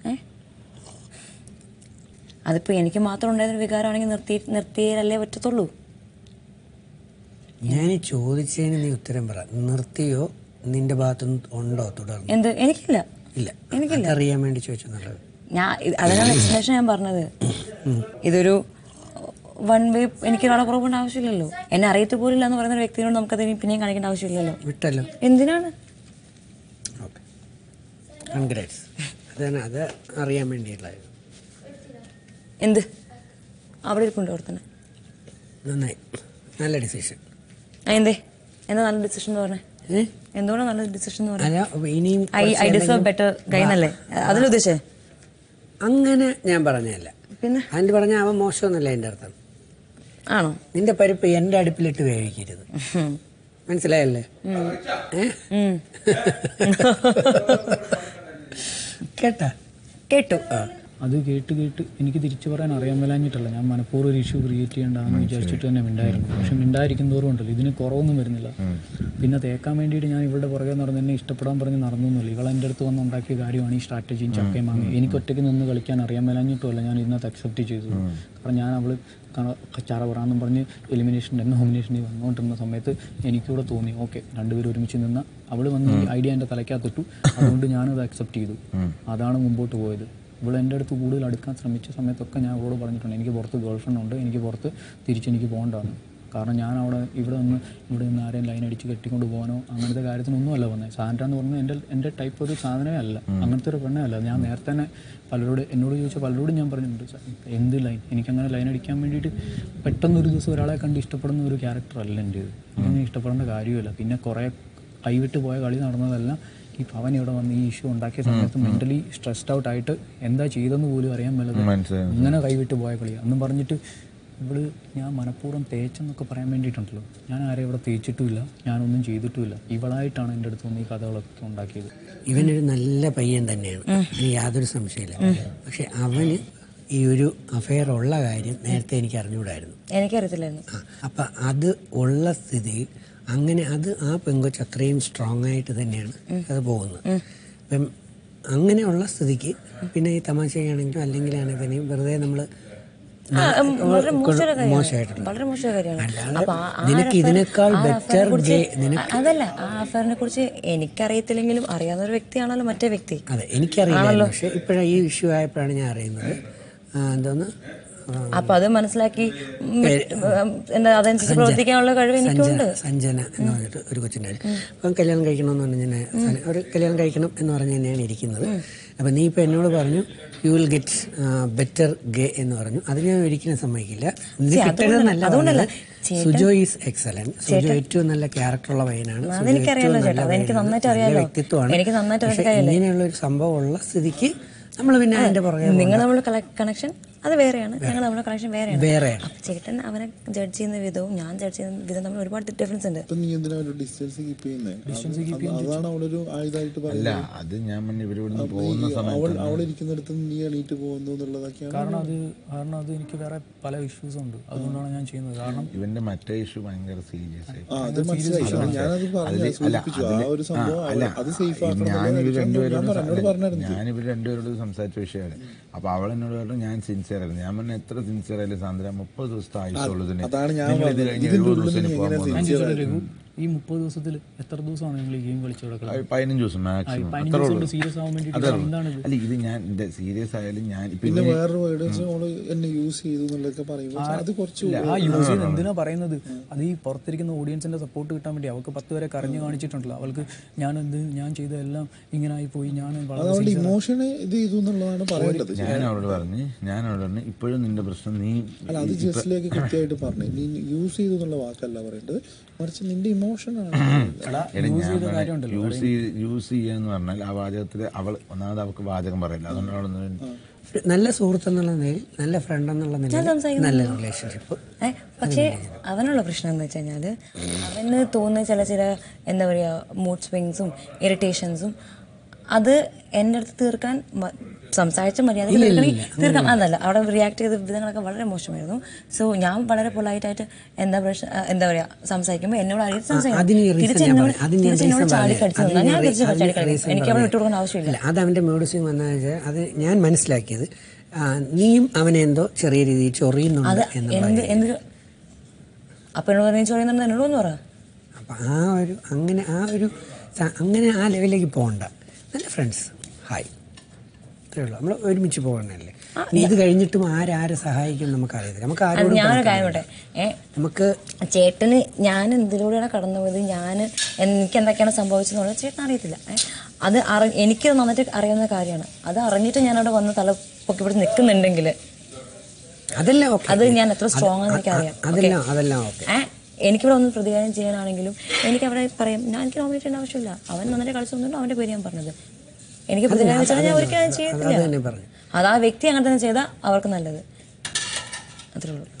അതിപ്പോ എനിക്ക് മാത്രം ഉണ്ടായിരുന്ന വികാരമാണെങ്കിൽ നിർത്തി നിർത്തിയാലല്ലേ പറ്റത്തുള്ളൂ ഞാൻ ഈ ചോദിച്ചതിന് നീ ഉത്തരം പറ നിർത്തിയോ നിന്റെ ഭാഗത്തുനിന്ന് ഉണ്ടോ തുടർന്ന് എന്ത് എനിക്കില്ല ഇല്ല എനിക്കില്ല. അറിയാൻ വേണ്ടി ചോദിച്ചെന്നുള്ളത് ഞാൻ ഇത് അതിനാണ് എക്സ്പ്ലനേഷൻ ഞാൻ പറഞ്ഞത് ഇതൊരു വൺ വേ എനിക്ക് ഒരാളെ കുറവുകൊണ്ട് ആവശ്യമില്ലല്ലോ എന്നെ അറിയത്ത് പോലില്ല എന്ന് പറയുന്ന ഒരു വ്യക്തിയോട് നമുക്കത് ഇനി പിന്നെയും കാണിക്കേണ്ട ആവശ്യമില്ലല്ലോ വിട്ടല്ലോ എന്തിനാണ് കൺഗ്രാറ്റ്സ് അതാണ് അത് അറിയാൻ വേണ്ടിയുള്ളത് എന്ത് അവിടെ ഇരിപ്പുണ്ട് അവിടെ തന്നെ നന്നായി നല്ല ഡിസിഷൻ ആ, എന്തേ എന്താ നല്ല ഡിസിഷൻ എന്ന് പറഞ്ഞേ എന്തുകൊണ്ടാണ് നല്ല ഡിസിഷൻ എന്ന് അല്ല പറഞ്ഞത് ഇനിയും ഐ കുറച്ച് ഐ ഡിസേർവ് എന്തെങ്കിലും- ബെറ്റർ ഗൈനല്ലേ അതിലുദ്ദേശേ അങ്ങനെ ഞാൻ പറഞ്ഞതല്ല പിന്നെ അതിന് പറഞ്ഞ അവൻ മോശമൊന്നുമല്ല എൻ്റെ അർത്ഥം ആണോ നിന്റെ പരിപ്പ് എൻ്റെ അടുപ്പിലിട്ട് വേവിക്കരുത് മനസ്സിലായല്ലേ ഏ? കേട്ടാ കേട്ടു അത് കേട്ട് കേട്ട് എനിക്ക് തിരിച്ചു പറയാൻ അറിയാൻ മേലാഞ്ഞിട്ടല്ല ഞാൻ മനഃപൂർവ്വം ഒരു ഇഷ്യൂ ക്രിയേറ്റ് ചെയ്യേണ്ടതെന്ന് വിചാരിച്ചിട്ട് തന്നെ മിണ്ടായിരുന്നു പക്ഷെ മിണ്ടായിരിക്കുന്നതോറും ഉണ്ടല്ലോ ഇതിന് കുറവൊന്നും വരുന്നില്ല പിന്നെ തേക്കാൻ വേണ്ടിയിട്ട് ഞാൻ ഇവളുടെ പുറകെ നടന്ന് എന്നെ ഇഷ്ടപ്പെടാൻ പറഞ്ഞ് നടന്നൊന്നുമില്ല ഇവൾ എൻ്റെ അടുത്ത് വന്ന് ഉണ്ടാക്കിയ കാര്യമാണ് ഈ സ്ട്രാറ്റജിയും ചക്കയും വാങ്ങി എനിക്ക് ഒറ്റയ്ക്ക് നിന്ന് കളിക്കാൻ അറിയാൻ മേലാഞ്ഞിട്ടുമല്ല ഞാൻ ഇതിനകത്ത് അക്സെപ്റ്റ് ചെയ്തു കാരണം ഞാൻ അവൾ ചാറ പറയാന്നും പറഞ്ഞ് എലിമിനേഷൻ നോമിനേഷനിൽ വന്നുകൊണ്ടിരുന്ന സമയത്ത് എനിക്കിവിടെ തോന്നി ഓക്കെ രണ്ടുപേരും ഒരുമിച്ച് നിന്ന് അവൾ വന്ന് ഈ ഐഡിയ എൻ്റെ തലയ്ക്കകത്തിട്ടു അതുകൊണ്ട് ഞാനത് അക്സെപ്റ്റ് ചെയ്തു അതാണ് മുമ്പോട്ട് പോയത് ഇവൾ എൻ്റെ അടുത്ത് കൂടുതൽ അടുക്കാൻ ശ്രമിച്ച സമയത്തൊക്കെ ഞാൻ അവളോട് പറഞ്ഞിട്ടുണ്ട് എനിക്ക് പുറത്ത് ഗേൾ ഫ്രണ്ട് ഉണ്ട് എനിക്ക് പുറത്ത് തിരിച്ചെനിക്ക് പോകേണ്ടതാണ് കാരണം ഞാൻ അവിടെ ഇവിടെ നിന്ന് ഇവിടെ നിന്ന് ആരെയും ലൈൻ അടിച്ച് കെട്ടിക്കൊണ്ട് പോകാനോ അങ്ങനത്തെ കാര്യത്തിനൊന്നും അല്ല വന്നത് സാൻഡ്ര എന്ന് പറഞ്ഞാൽ എൻ്റെ എൻ്റെ ടൈപ്പ് ഒരു സാധനമേ അല്ല അങ്ങനത്തെ ഒരു പെണ്ണേ അല്ല ഞാൻ നേരത്തെ തന്നെ പലരോട് എന്നോട് ചോദിച്ച പലരോടും ഞാൻ പറഞ്ഞിട്ടുണ്ട് "സാ, എന്ത് ലൈൻ എനിക്കങ്ങനെ ലൈൻ അടിക്കാൻ വേണ്ടിയിട്ട് പെട്ടെന്ന് ഒരു ദിവസം ഒരാളെ കണ്ട് ഇഷ്ടപ്പെടുന്ന ഒരു ക്യാരക്ടർ അല്ല എൻ്റേത് അങ്ങനെ ഇഷ്ടപ്പെടേണ്ട കാര്യമില്ല പിന്നെ കുറേ കൈവിട്ട് പോയ കളി നടന്നതെല്ലാം ഈ പവൻ ഇവിടെ വന്ന് ഈ ഇഷ്യൂ ഉണ്ടാക്കിയ സമയത്ത് മെന്റലി സ്ട്രെസ്ഡ് ഔട്ട് ആയിട്ട് എന്താ ചെയ്തെന്ന് പോലും അറിയാൻ മേലത് മനസ്സിലായി, അങ്ങനെ കൈവിട്ട് പോയ കളി അന്നും പറഞ്ഞിട്ട് ഇവള് ഞാൻ മനഃപൂർവ്വം തേച്ചെന്നൊക്കെ പറയാൻ വേണ്ടിയിട്ടുണ്ടല്ലോ ഞാൻ ആരെയും ഇവിടെ തേച്ചിട്ടുമില്ല ഞാനൊന്നും ചെയ്തിട്ടുമില്ല ഇവളായിട്ടാണ് എൻ്റെ അടുത്ത് വന്ന് ഈ കഥകളൊക്കെ ഉണ്ടാക്കിയത് ഇവനൊരു നല്ല പയ്യൻ തന്നെയാണ് അതിന് യാതൊരു സംശയമില്ല പക്ഷെ അവന് ഈ ഒരു അഫെയർ ഉള്ള കാര്യം നേരത്തെ എനിക്ക് അറിഞ്ഞുകൂടായിരുന്നു എനിക്കറിയത്തില്ലായിരുന്നു അപ്പം അത് ഉള്ള സ്ഥിതിയിൽ അങ്ങനെ അത് ആ പെങ്കൊച്ച് അത്രയും സ്ട്രോങ് ആയിട്ട് തന്നെയാണ് അത് പോകുന്നത് അപ്പം അങ്ങനെയുള്ള സ്ഥിതിക്ക് പിന്നെ ഈ തമാശയാണെങ്കിലും അല്ലെങ്കിൽ ആണെങ്കിൽ തന്നെയും വെറുതെ നമ്മൾ ആ, ഉം, വളരെ മോശമുള്ള കാര്യമാണ്. മോശമായിട്ടുണ്ട് വളരെ മോശമായ കാര്യമാണ് അല്ലാതെ അപ്പൊ ആ- ആ നിനക്ക് affair- ഇതിനേക്കാൾ ആ better affair-നെ കുറിച്ച് gay- നിനക്ക് അ- അതല്ല ആ അഫയറിനെ കുറിച്ച് എനിക്കറിയത്തില്ലെങ്കിലും അറിയാവുന്ന ഒരു വ്യക്തിയാണല്ലോ മറ്റേ വ്യക്തി അതെ എനിക്കറിയില്ലായിരുന്നു പക്ഷെ ഇപ്പോഴാണ് ഈ ഇഷ്യൂ ആയപ്പോഴാണ് ഞാൻ അറിയുന്നത് ആ, എന്തോന്ന് ആ, അപ്പൊ അത് മനസ്സിലാക്കി ഉം, ഉം, എന്താ അതനുസരിച്ച് പ്രവർത്തിക്കാനുള്ള കഴിവ് എനിക്കുണ്ട് സഞ്ജന സഞ്ജന എന്ന് പറഞ്ഞിട്ട് ഒരു കൊച്ചിൻ്റെ അപ്പം കല്യാണം കഴിക്കണമെന്ന് പറഞ്ഞ് ഞാൻ സന- ഒരു കല്യാണം കഴിക്കണം എന്ന് പറഞ്ഞ് തന്നെയാണ് ഇരിക്കുന്നത് അപ്പം നീ ഇപ്പം എന്നോട് പറഞ്ഞു യു വിൽ ഗെറ്റ് ബെറ്റർ ഗേ എന്ന് പറഞ്ഞു അത് ഞാൻ ഒരിക്കലും സമ്മതിക്കില്ല ഇത് See, കിട്ടരുതെന്നല്ല അതുകൊണ്ടല്ല. പറഞ്ഞത്. ചേട്ടൻ- സുജോ ഈസ് എക്സലന്റ് സുജോ ഏറ്റവും നല്ല ക്യാരക്ടറുള്ള പയ്യനാണ് സുജോ അതെനിക്കറിയാലോ ഏറ്റവും ചേട്ടാ, നല്ല അതെനിക്ക് പയ്യനാണ്. നന്നായിട്ട് നല്ല അറിയാലോ. വ്യക്തിത്വമാണ് എനിക്ക് നന്നായിട്ട് പക്ഷേ അറിയാലോ. ഇങ്ങനെയുള്ള ഒരു സംഭവം ഉള്ള സ്ഥിതിക്ക് നമ്മൾ പിന്നെ അതിന്റെ പുറകെ നിങ്ങൾ നമ്മൾ കണക്ഷൻ അത് വേറെയാണ് ഞങ്ങൾ നമ്മുടെ കണക്ഷൻ വേറെയാണ് വേറെയാണ്. അപ്പൊ ചേട്ടൻ അവനെ ജഡ്ജ് ചെയ്യുന്ന വിധവും ഞാൻ ജഡ്ജ് ചെയ്യുന്ന വിധം തമ്മിൽ ഒരുപാട് ഡിഫറൻസ് ഉണ്ട് അപ്പൊ നീ എന്തിനാ ഒരു ഡിസ്റ്റൻസ് കീപ്പ് ചെയ്യുന്നത് അതാണ് അവളൊരു ആയുധമായിട്ട് അല്ല പറയുന്നത് അത് ഞാൻ പറഞ്ഞ ഇവരിവിടുന്ന് അപ്പൊ പോകുന്ന ഈ അവൾ സമയത്ത് അവൾ ഇരിക്കുന്നിടത്ത് നീ എണീറ്റ് പോകുന്നു എന്നുള്ളതൊക്കെയാണ് കാരണം അത് കാരണം അത് എനിക്ക് വേറെ പല ഇഷ്യൂസ് ഉണ്ട് അതുകൊണ്ടാണ് ഞാൻ ചെയ്യുന്നത് കാരണം ഇവന്റെ മറ്റേ ഇഷ്യൂ ഭയങ്കര സീരിയസ് ആയി ആ, അത് മനസ്സിലായി. അത് ഞാനത് പറഞ്ഞു, അതില്- സൂചിപ്പിച്ചു. ആ അതില്- ഒരു സംഭവം അല്ല, അവൾ- അത് safe ആക്കണം ഞാൻ എന്നുള്ള ഇവർ ലക്ഷ്യം രണ്ടുപേരോട് ഞാൻ പറഞ്ഞു, എന്നോട് പറഞ്ഞായിരുന്നു. ഞാൻ ഇവർ രണ്ടുപേരോട് സംസാരിച്ച വിഷയമാണ് അപ്പൊ അവൾ എന്നോട് പറഞ്ഞു ഞാൻ സിൻസിയർ ആയിരുന്നു ഞാൻ പറഞ്ഞ എത്ര സിൻസിയർ ആയാലും സാന്ദ്ര മുപ്പത് ദിവസത്തെ ആയുസുള്ളതിന് അതാണ് ഞാൻ നിങ്ങൾ ഇത് പറഞ്ഞത്. കഴിഞ്ഞ് ഇതിന്റെ എഴുപത് ഉള്ളിൽ ദിവസത്തിന് നീ പോകാൻ എങ്ങനെ പോകുന്നത്. ഞാൻ ചോദിച്ചോട്ടെ രഘു ഈ മുപ്പത് ദിവസത്തിൽ എത്ര ദിവസമാണ് നിങ്ങൾ ഈ ഗെയിം കളിച്ചു അത് കിടക്കുന്നത് പതിനഞ്ച് ദിവസം ആ, ഈ മാക്സിമം പതിനഞ്ച് അത്രേ ദിവസം ഉള്ളൂ കൊണ്ട് സീരിയസ് ആവാൻ വേണ്ടിയിട്ട് അതേ ഉള്ളൂ. എന്താണിത്? അല്ല ഇത് ഞാൻ സീരിയസ് ആയാലും ഞാൻ ഇപ്പൊ പിന്നെ ഇവന് വേറൊരു വേർഡ് വെച്ച് അവള് എന്നെ യൂസ് ചെയ്തു എന്നുള്ളതൊക്കെ പറയുമ്പോൾ അത് കുറച്ച് ഇല്ല, ആ യൂസ് ചെയ്യുന്നത് എന്തിനാ പറയുന്നത് അത് ഈ പുറത്തിരിക്കുന്ന ഓഡിയൻസിന്റെ സപ്പോർട്ട് കിട്ടാൻ വേണ്ടി അവൾക്ക് പത്ത് വരെ കരഞ്ഞു കാണിച്ചിട്ടുണ്ടല്ലോ അവൾക്ക് ഞാൻ എന്ത് ഞാൻ ചെയ്ത എല്ലാം ഇങ്ങനെ ആയി പോയി ഞാൻ അത് വളരെ അവളുടെ sincere ആ. ഇമോഷനെ ഇത് ചെയ്തു എന്നുള്ളതാണ് പറയേണ്ടത് ഞാൻ അവളോട് പറഞ്ഞു ഞാൻ അവളോട് പറഞ്ഞു ഇപ്പോഴും നിന്റെ പ്രശ്നം നീ അല്ല അത് ഇപ്പൊ- ജസ്റ്റിലേക്ക് കൃത്യമായിട്ട് പറഞ്ഞു നീ യൂസ് ചെയ്തു എന്നുള്ള വാക്കല്ല പറയേണ്ടത് മറിച്ച് നിന്റെ ഇമോഷനാണ് എടാ, എടാ, use ഞാൻ ചെയ്ത പറഞ്ഞ കാര്യമുണ്ടല്ലോ, യൂസ് ചെയ്ത് യൂസ് ചെയ്യാന്ന് പറഞ്ഞാൽ ആ വാചകത്തിൽ അവൾ ഒന്നാമത് അവൾക്ക് വാചകം പറയില്ല അതുകൊണ്ട് അവൾ ഒരു നല്ല സുഹൃത്ത് എന്നുള്ള നിലയിൽ നല്ല ഫ്രണ്ട് എന്നുള്ള ഞാൻ നിലയിൽ സംസാരിക്കുന്നു. നല്ല റിലേഷൻഷിപ്പ് ഏ, പക്ഷേ അവനുള്ള പ്രശ്നം എന്ന് വെച്ച് കഴിഞ്ഞാല് അവന് തോന്നുന്ന ചില ചില എന്താ പറയുക മൂഡ് സ്വിങ്സും ഇറിറ്റേഷൻസും അത് എൻ്റെ അടുത്ത് തീർക്കാൻ മ- സംസാരിച്ച മര്യാദ ഇല്ല, ഇല്ല, തീർക്കണമെങ്കിൽ ഇല്ല. തീർക്കാം അതല്ല അവിടെ റിയാക്ട് ചെയ്ത വിധങ്ങളൊക്കെ വളരെ മോശമായിരുന്നു സോ ഞാൻ വളരെ പൊളൈറ്റായിട്ട് എന്താ പ്രശ്നം എന്താ പറയാ സംസാരിക്കുമ്പോൾ എന്നോട് അറിയാൻ അതിന് ഈ reason തിരിച്ച് ഞാൻ എന്നോട് പറയാം. അതിന് ഞാൻ തിരിച്ച് എന്നോട് reason ചാടി പറയാം. കടിച്ചു അതിന് ഞാൻ ഞാൻ തിരിച്ച് re- ചാടി അതിന് കളിക്കും reason എനിക്ക് അവിടെ പറയാം. വിട്ടുകൊടുക്കേണ്ട ആവശ്യമില്ല അല്ല, അത് അവന്റെ മൂഡ് സ്വിങ് വന്നു വെച്ചാൽ അത് ഞാൻ മനസ്സിലാക്കിയത് ആ, നീയും അവനെ എന്തോ ചെറിയ രീതിയിൽ അത് ചൊറിയുന്നുണ്ട് എന്ത് എന്നുള്ള എന്ത് അപ്പൊ എന്നോട് പറഞ്ഞു ചോദിക്കുന്നുണ്ട് എന്നോട് ഒന്ന് പറ അപ്പം ആ ഒരു അങ്ങനെ ആ ഒരു സ- അങ്ങനെ ആ ലെവലിലേക്ക് പോകണ്ട നല്ല ഫ്രണ്ട്സ് ഹായ് അത്രേ ഉള്ളൂ നമ്മൾ ഒരുമിച്ച് പോകണല്ലേ ഇനി ഇത് കഴിഞ്ഞിട്ടും ആരാരെ സഹായിക്കും നമുക്കറിയത്തില്ല നമുക്ക് അത് ആരോടും ഞാനൊരു കാര്യം കണക്കില്ല. പറയട്ടെ ഏ നമുക്ക് ചേട്ടന് ഞാൻ എന്തിലൂടെയാണ് കടന്നു പോയത് ഞാൻ എനിക്ക് എന്തൊക്കെയാണ് സംഭവിച്ചതെന്നുള്ളത് ചേട്ടൻ അറിയത്തില്ല ഏ? അത് അറി എനിക്ക് നന്നായിട്ട് അറിയാവുന്ന കാര്യമാണ് അത് അറിഞ്ഞിട്ട് ഞാൻ അവിടെ വന്ന് തല പൊക്കി പിടിച്ച് നിൽക്കുന്നുണ്ടെങ്കിൽ അതെല്ലാം ഓക്കെ അത് ഞാൻ എത്ര സ്ട്രോങ് ആണെന്ന് എനിക്കറിയാം അതെല്ലാം അതെല്ലാം ഓക്കെ ഏ എനിക്കിവിടെ ഒന്ന് പ്രതികാരം ചെയ്യാനാണെങ്കിലും എനിക്ക് അവിടെ പറയാം ഞാൻ എനിക്ക് നോമിനേറ്റ് ചെയ്യേണ്ട ആവശ്യമില്ല അവൻ നന്നായിട്ട് കളിച്ചു വന്നിട്ട് അവന്റെ പേര് ഞാൻ പറഞ്ഞത് എനിക്ക് പ്രതികാരം വെച്ചാൽ ഞാൻ ഒരിക്കലും അത് തന്നെ ചെയ്യത്തില്ല പറഞ്ഞു അത് ആ വ്യക്തി അങ്ങനെ തന്നെ ചെയ്താൽ അവർക്ക് നല്ലത് അത്രേ ഉള്ളൂ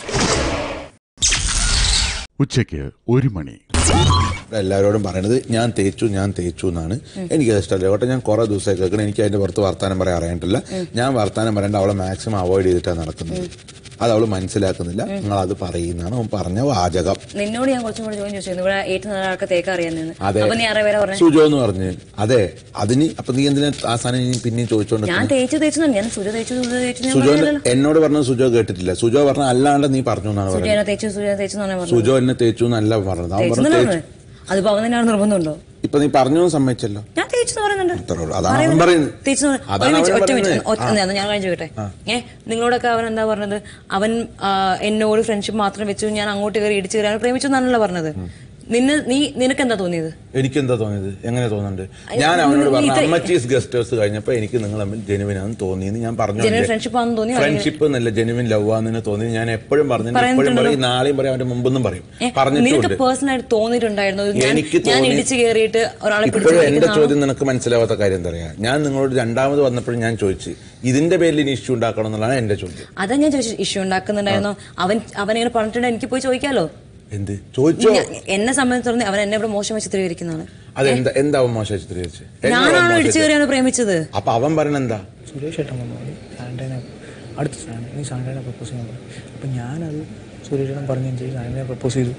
ഉച്ചയ്ക്ക് ഒരു മണി എല്ലാവരോടും പറയണത് ഞാൻ തേച്ചു ഞാൻ തേച്ചു എന്നാണ് എനിക്ക് ഇഷ്ടമല്ല കേട്ടോ ഞാൻ കുറെ ദിവസമായി കേൾക്കണം എനിക്ക് അതിന്റെ പുറത്ത് വർത്താനം പറയാൻ അറിയാനിട്ടില്ല ഞാൻ വർത്താനം പറയേണ്ട അവളെ മാക്സിമം അവോയ്ഡ് ചെയ്തിട്ടാണ് നടക്കുന്നത് അത് അവൾ മനസ്സിലാക്കുന്നില്ല നിങ്ങൾ അത് പറയുന്നതാണ് അവൻ പറഞ്ഞ വാചകം നിന്നോട് ഞാൻ കുറച്ചും കൂടി ചോദ്യം ചോദിച്ചു ഇവിടെ ഏറ്റവും നല്ല ആൾക്ക് തേക്ക അറിയാമെന്ന് അതെ അപ്പൊ നീ അറിയാൻ പേരാ പറഞ്ഞു സുജോ എന്ന് പറഞ്ഞ് അതെ അതിന് അപ്പൊ നീ എന്തിനാ ആ സാധനം ഇനി പിന്നെയും ചോദിച്ചോണ്ട് ഞാൻ തേച്ചു തേച്ചു തന്നെ. ഞാൻ സുജ തേച്ചു സുജ തേച്ചു ഞാൻ സുജോ പറഞ്ഞില്ലല്ലോ എന്നോട് പറഞ്ഞത് സുജോ കേട്ടിട്ടില്ല സുജോ പറഞ്ഞ അല്ലാണ്ട് നീ പറഞ്ഞു എന്നാണ് സുജ പറഞ്ഞത് എന്നെ തേച്ചു സുജ തേച്ചു എന്നാണ് പറഞ്ഞത് സുജോ എന്നെ തേച്ചു എന്നല്ല പറഞ്ഞത് അവൻ തേച്ചു പറഞ്ഞു എന്നാണ് തേച്ചു പറഞ്ഞത് അതിപ്പോ അവൻ തന്നെയാണ് നിർബന്ധമുണ്ടോ ഇപ്പൊ നീ പറഞ്ഞു എന്ന് സമ്മതിച്ചല്ലോ ഞാൻ തേച്ചു എന്ന് പറയുന്നുണ്ട് അത്രേ ഉള്ളൂ. അതാണ് അവൻ പറയുന്നുണ്ട്. പറയുന്നത്. തേച്ചു എന്ന് പറയുന്നത്. അതാണ് ഒരു മിനിറ്റ്, അവൻ ഒറ്റ മിനിറ്റ്. പറയുന്നത്. ഒറ്റ- ആ. ഞാൻ കഴിഞ്ഞു ചോദിക്കട്ടെ ആ. ഏ നിങ്ങളോടൊക്കെ അവൻ എന്താ പറഞ്ഞത് അവൻ ആ, എന്നോട് ഫ്രണ്ട്ഷിപ്പ് മാത്രം വെച്ചു ഞാൻ അങ്ങോട്ട് കയറി ഇടിച്ചു കയറി അവനെ പ്രേമിച്ചു എന്നാണല്ലോ പറഞ്ഞത് നിന്നെ നീ നിനക്ക് എന്താ തോന്നിയത് എനിക്കെന്താ തോന്നിയത് എങ്ങനെ തോന്നുന്നുണ്ട് ഞാൻ അവനോട് നീ പറഞ്ഞു ഇത്ര- അമ്മച്ചീസ് ഗസ്റ്റേഴ്സ് കഴിഞ്ഞപ്പോ എനിക്ക് നിങ്ങൾ തമ്മിൽ ജെനുവിനാന്ന് തോന്നിയെന്ന് ഞാൻ പറഞ്ഞു ജനുവൻ ഫ്രണ്ട്ഷിപ്പ് ആണെന്ന് തോന്നി അല്ലെങ്കിൽ- ഫ്രണ്ട്ഷിപ്പ് എന്നല്ല ജെനുവിൻ ലവ് ആണെന്ന് തോന്നി ഞാൻ എപ്പോഴും പറഞ്ഞു എപ്പോഴും പറയുന്നുണ്ടല്ലോ. പറയും നാളെയും പറയും അവന്റെ മുമ്പെന്നും പറയും ഏ, നിനക്ക് പറഞ്ഞിട്ടുണ്ട് പേഴ്സണൽ ആയിട്ട് തോന്നിയിട്ടുണ്ടായിരുന്നു ഞാൻ എനിക്ക് ഞാൻ തോന്നി- ഇടിച്ചു കയറിയിട്ട് ഒരാളെ ഇപ്പോഴും പിടിച്ചു എന്റെ വലിക്കുന്നതാണോ? ചോദ്യം നിനക്ക് മനസ്സിലാവാത്ത കാര്യം എന്താ പറയാ ഞാൻ നിങ്ങളോട് രണ്ടാമത് വന്നപ്പോഴും ഞാൻ ചോദിച്ചു ഇതിന്റെ പേരിൽ ഇനി ഇഷ്യൂ ഉണ്ടാക്കണം എന്നുള്ളതാണ് എന്റെ ചോദ്യം അതാ ഞാൻ ചോദിച്ചു ഇഷ്യൂ ഉണ്ടാക്കുന്നുണ്ടായിരുന്നോ അവൻ അവൻ ഇങ്ങനെ പറഞ്ഞിട്ടുണ്ടെങ്കിൽ എനിക്ക് പോയി ചോദിക്കാലോ എന്ത് ചോദിച്ചോ ഞാൻ- എന്നെ സംബന്ധിച്ചിടത്തോളം അവൻ എന്നെ ഇവിടെ മോശമായി ചിത്രീകരിക്കുന്നതാണ് അതെന്താ എന്താവും മോശം ചിത്രീകരിച്ച് ഞാനാണോ ഇടിച്ചു കയറിയാണ് പ്രേമിച്ചത് അപ്പൊ അവൻ പറയണ എന്താ സുരേഷ് ഏട്ടൻ വന്നു സാൻഡേനെ അടുത്ത സാൻഡ് നീ സാൻഡേനെ പ്രപ്പോസ് ചെയ്യാൻ പറഞ്ഞു അപ്പം ഞാനത് സുരേഷ് ഏട്ടൻ പറഞ്ഞു ചെയ്ത് സാൻഡേനെ പ്രപ്പോസ് ചെയ്തു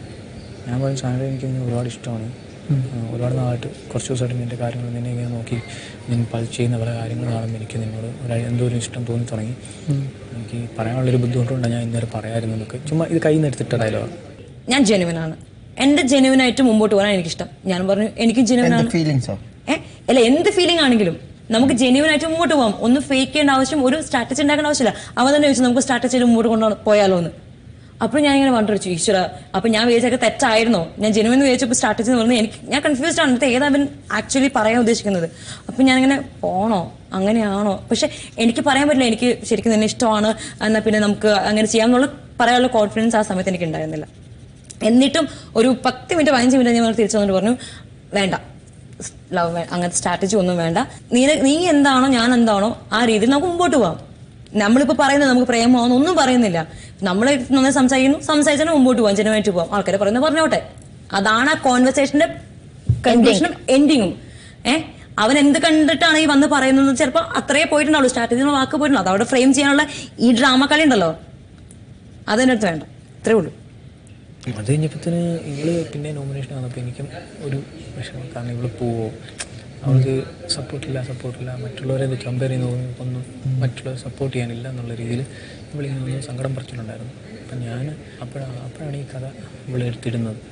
ഞാൻ പറഞ്ഞു സാൻഡേ എനിക്ക് നിന്നെ ഒരുപാട് ഇഷ്ടമാണ് ആ, ഒരുപാട് നാളായിട്ട് കുറച്ച് ദിവസമായിട്ട് നിൻ്റെ കാര്യങ്ങൾ നിന്നെ ഇങ്ങനെ നോക്കി നീ പല ചെയ്യുന്ന പല കാര്യങ്ങൾ കാണുമ്പോൾ എനിക്ക് നിന്നോട് ഒരു എന്തോ ഒരു ഇഷ്ടം തോന്നി തുടങ്ങി എനിക്ക് പറയാനുള്ളൊരു ബുദ്ധിമുട്ടുകൊണ്ടാണ് ഞാൻ ഇന്നലെ പറയായിരുന്നു എന്നൊക്കെ ചുമ്മാ ഇത് കയ്യിൽ നിന്ന് എടുത്തിട്ട ഡയലോഗ് ഞാൻ ജെനുവിനാണ് എന്റെ ജെനുവിനായിട്ട് മുമ്പോട്ട് പോകാൻ എനിക്കിഷ്ടം ഞാൻ പറഞ്ഞു എനിക്ക് ജെനുവിനാണ് ഫീലിങ്സോ ഏ അല്ല എന്ത് ഫീലിംഗ് ആണെങ്കിലും നമുക്ക് ജെന്യൂനായിട്ട് മുമ്പോട്ട് പോകാം ഒന്നും ഫേക്ക് ചെയ്യേണ്ട ആവശ്യം ഒരു സ്ട്രാറ്റജി ഉണ്ടാക്കേണ്ട ആവശ്യമില്ല അവൻ തന്നെ ചോദിച്ചു നമുക്ക് സ്ട്രാറ്റജിയിൽ മുമ്പോട്ട് കൊണ്ടു പോയാലോ എന്ന് അപ്പോൾ ഞാൻ ഇങ്ങനെ വണ്ടിച്ചു ഈശ്വര അപ്പൊ ഞാൻ വിചാരിച്ചൊക്കെ തെറ്റായിരുന്നോ ഞാൻ ജെനുവിൻ വിചാരിച്ചപ്പോൾ സ്ട്രാറ്റജി എന്ന് പറഞ്ഞാൽ എനിക്ക് ഞാൻ കൺഫ്യൂസ്ഡ് ആണ് ഇത് ഏതാ അവൻ ആക്ച്വലി പറയാൻ ഉദ്ദേശിക്കുന്നത് അപ്പൊ ഞാനിങ്ങനെ പോണോ അങ്ങനെയാണോ പക്ഷെ എനിക്ക് പറയാൻ പറ്റില്ല എനിക്ക് ശരിക്കും നിന്നെ ഇഷ്ടമാണ് എന്നാൽ പിന്നെ നമുക്ക് അങ്ങനെ ചെയ്യാമെന്നുള്ള പറയാനുള്ള കോൺഫിഡൻസ് ആ സമയത്ത് എനിക്ക് ഉണ്ടായിരുന്നില്ല എന്നിട്ടും ഒരു പത്ത് മിനിറ്റ് പതിനഞ്ച് മിനിറ്റ് ഞാൻ തിരിച്ചു വന്നിട്ട് പറഞ്ഞു വേണ്ട ലവ് അങ്ങനത്തെ സ്ട്രാറ്റജി ഒന്നും വേണ്ട നീ നീ എന്താണോ ഞാൻ എന്താണോ ആ രീതിയിൽ നമുക്ക് മുമ്പോട്ട് പോവാം നമ്മളിപ്പോ പറയുന്നത് നമുക്ക് പ്രേമമാണെന്ന് ഒന്നും പറയുന്നില്ല നമ്മൾ നന്നായി സംസാരിക്കുന്നു സംസാരിച്ചാൽ മുമ്പോട്ട് പോകാം ജനുവായിട്ട് പോകാം ആൾക്കാരെ പറയുന്നത് പറഞ്ഞോട്ടെ അതാണ് ആ കോൺവെർസേഷന്റെ കൺക്ലൂഷനും എൻഡിങ്ങും ഏഹ് അവൻ എന്ത് കണ്ടിട്ടാണ് ഈ വന്ന് പറയുന്നത് ചിലപ്പോൾ അത്രേ പോയിട്ടുണ്ടാവുള്ളൂ സ്ട്രാറ്റജി വാക്ക് പോയിട്ടുണ്ടോ അത് അവിടെ ഫ്രെയിം ചെയ്യാനുള്ള ഈ ഡ്രാമ കളി ഉണ്ടല്ലോ അതിനടുത്ത് വേണ്ട ഇത്രേ ഉള്ളൂ അത് കഴിഞ്ഞപ്പോഴത്തേന് ഇവള് പിന്നെ നോമിനേഷൻ വന്നപ്പോൾ എനിക്കും ഒരു വിഷമം കാരണം ഇവള് പോവോ അവൾക്ക് സപ്പോർട്ടില്ല സപ്പോർട്ടില്ല മറ്റുള്ളവരെ ഇത് കമ്പയർ ചെയ്ത് ഒന്നും മറ്റുള്ളവരെ സപ്പോർട്ട് ചെയ്യാനില്ല എന്നുള്ള രീതിയിൽ ഇവളിങ്ങനെ ഒന്ന് സങ്കടം പറിച്ചിട്ടുണ്ടായിരുന്നു അപ്പം ഞാൻ അപ്പോഴാണ് അപ്പോഴാണ് ഈ കഥ ഇവളെ എടുത്തിടുന്നത്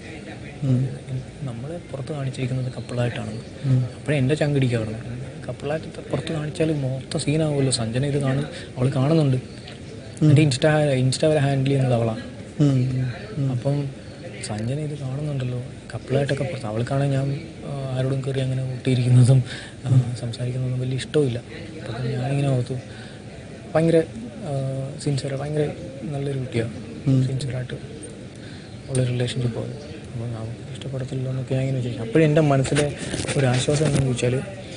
നമ്മളെ പുറത്ത് കാണിച്ചിരിക്കുന്നത് കപ്പിളായിട്ടാണെന്ന് അപ്പോഴേ എൻ്റെ ചങ്കിടിക്കുക പറഞ്ഞു കപ്പിളായിട്ട് പുറത്ത് കാണിച്ചാൽ മൊത്തം സീനാവുമല്ലോ സഞ്ജന ഇത് കാണും അവൾ കാണുന്നുണ്ട് എൻ്റെ ഇൻസ്റ്റാ ഇൻസ്റ്റാ വരെ ഹാൻഡിൽ ചെയ്യുന്നത് അവളാണ് അപ്പം സഞ്ജന ഇത് കാണുന്നുണ്ടല്ലോ കപ്പിളായിട്ടൊക്കെ പുറത്ത് അവൾക്കാണെങ്കിൽ ഞാൻ ആ, ആരോടും കയറി അങ്ങനെ ഒട്ടിയിരിക്കുന്നതും ആ, സംസാരിക്കുന്നതും വലിയ ഇഷ്ടമില്ല അപ്പം ഞാനിങ്ങനെ ഓർത്തു ഭയങ്കര സിൻസിയർ ഭയങ്കര നല്ലൊരു കുട്ടിയാണ് സിൻസിയറായിട്ട് ഉള്ള റിലേഷൻഷിപ്പ് പോകുന്നത് അപ്പോൾ നമുക്ക് ഇഷ്ടപ്പെടത്തില്ലോ എന്നൊക്കെ ഞാൻ ഇങ്ങനെ ചോദിച്ചു അപ്പോഴും എൻ്റെ മനസ്സിലെ ഒരു ആശ്വാസം എന്താണെന്ന് ചോദിച്ചാൽ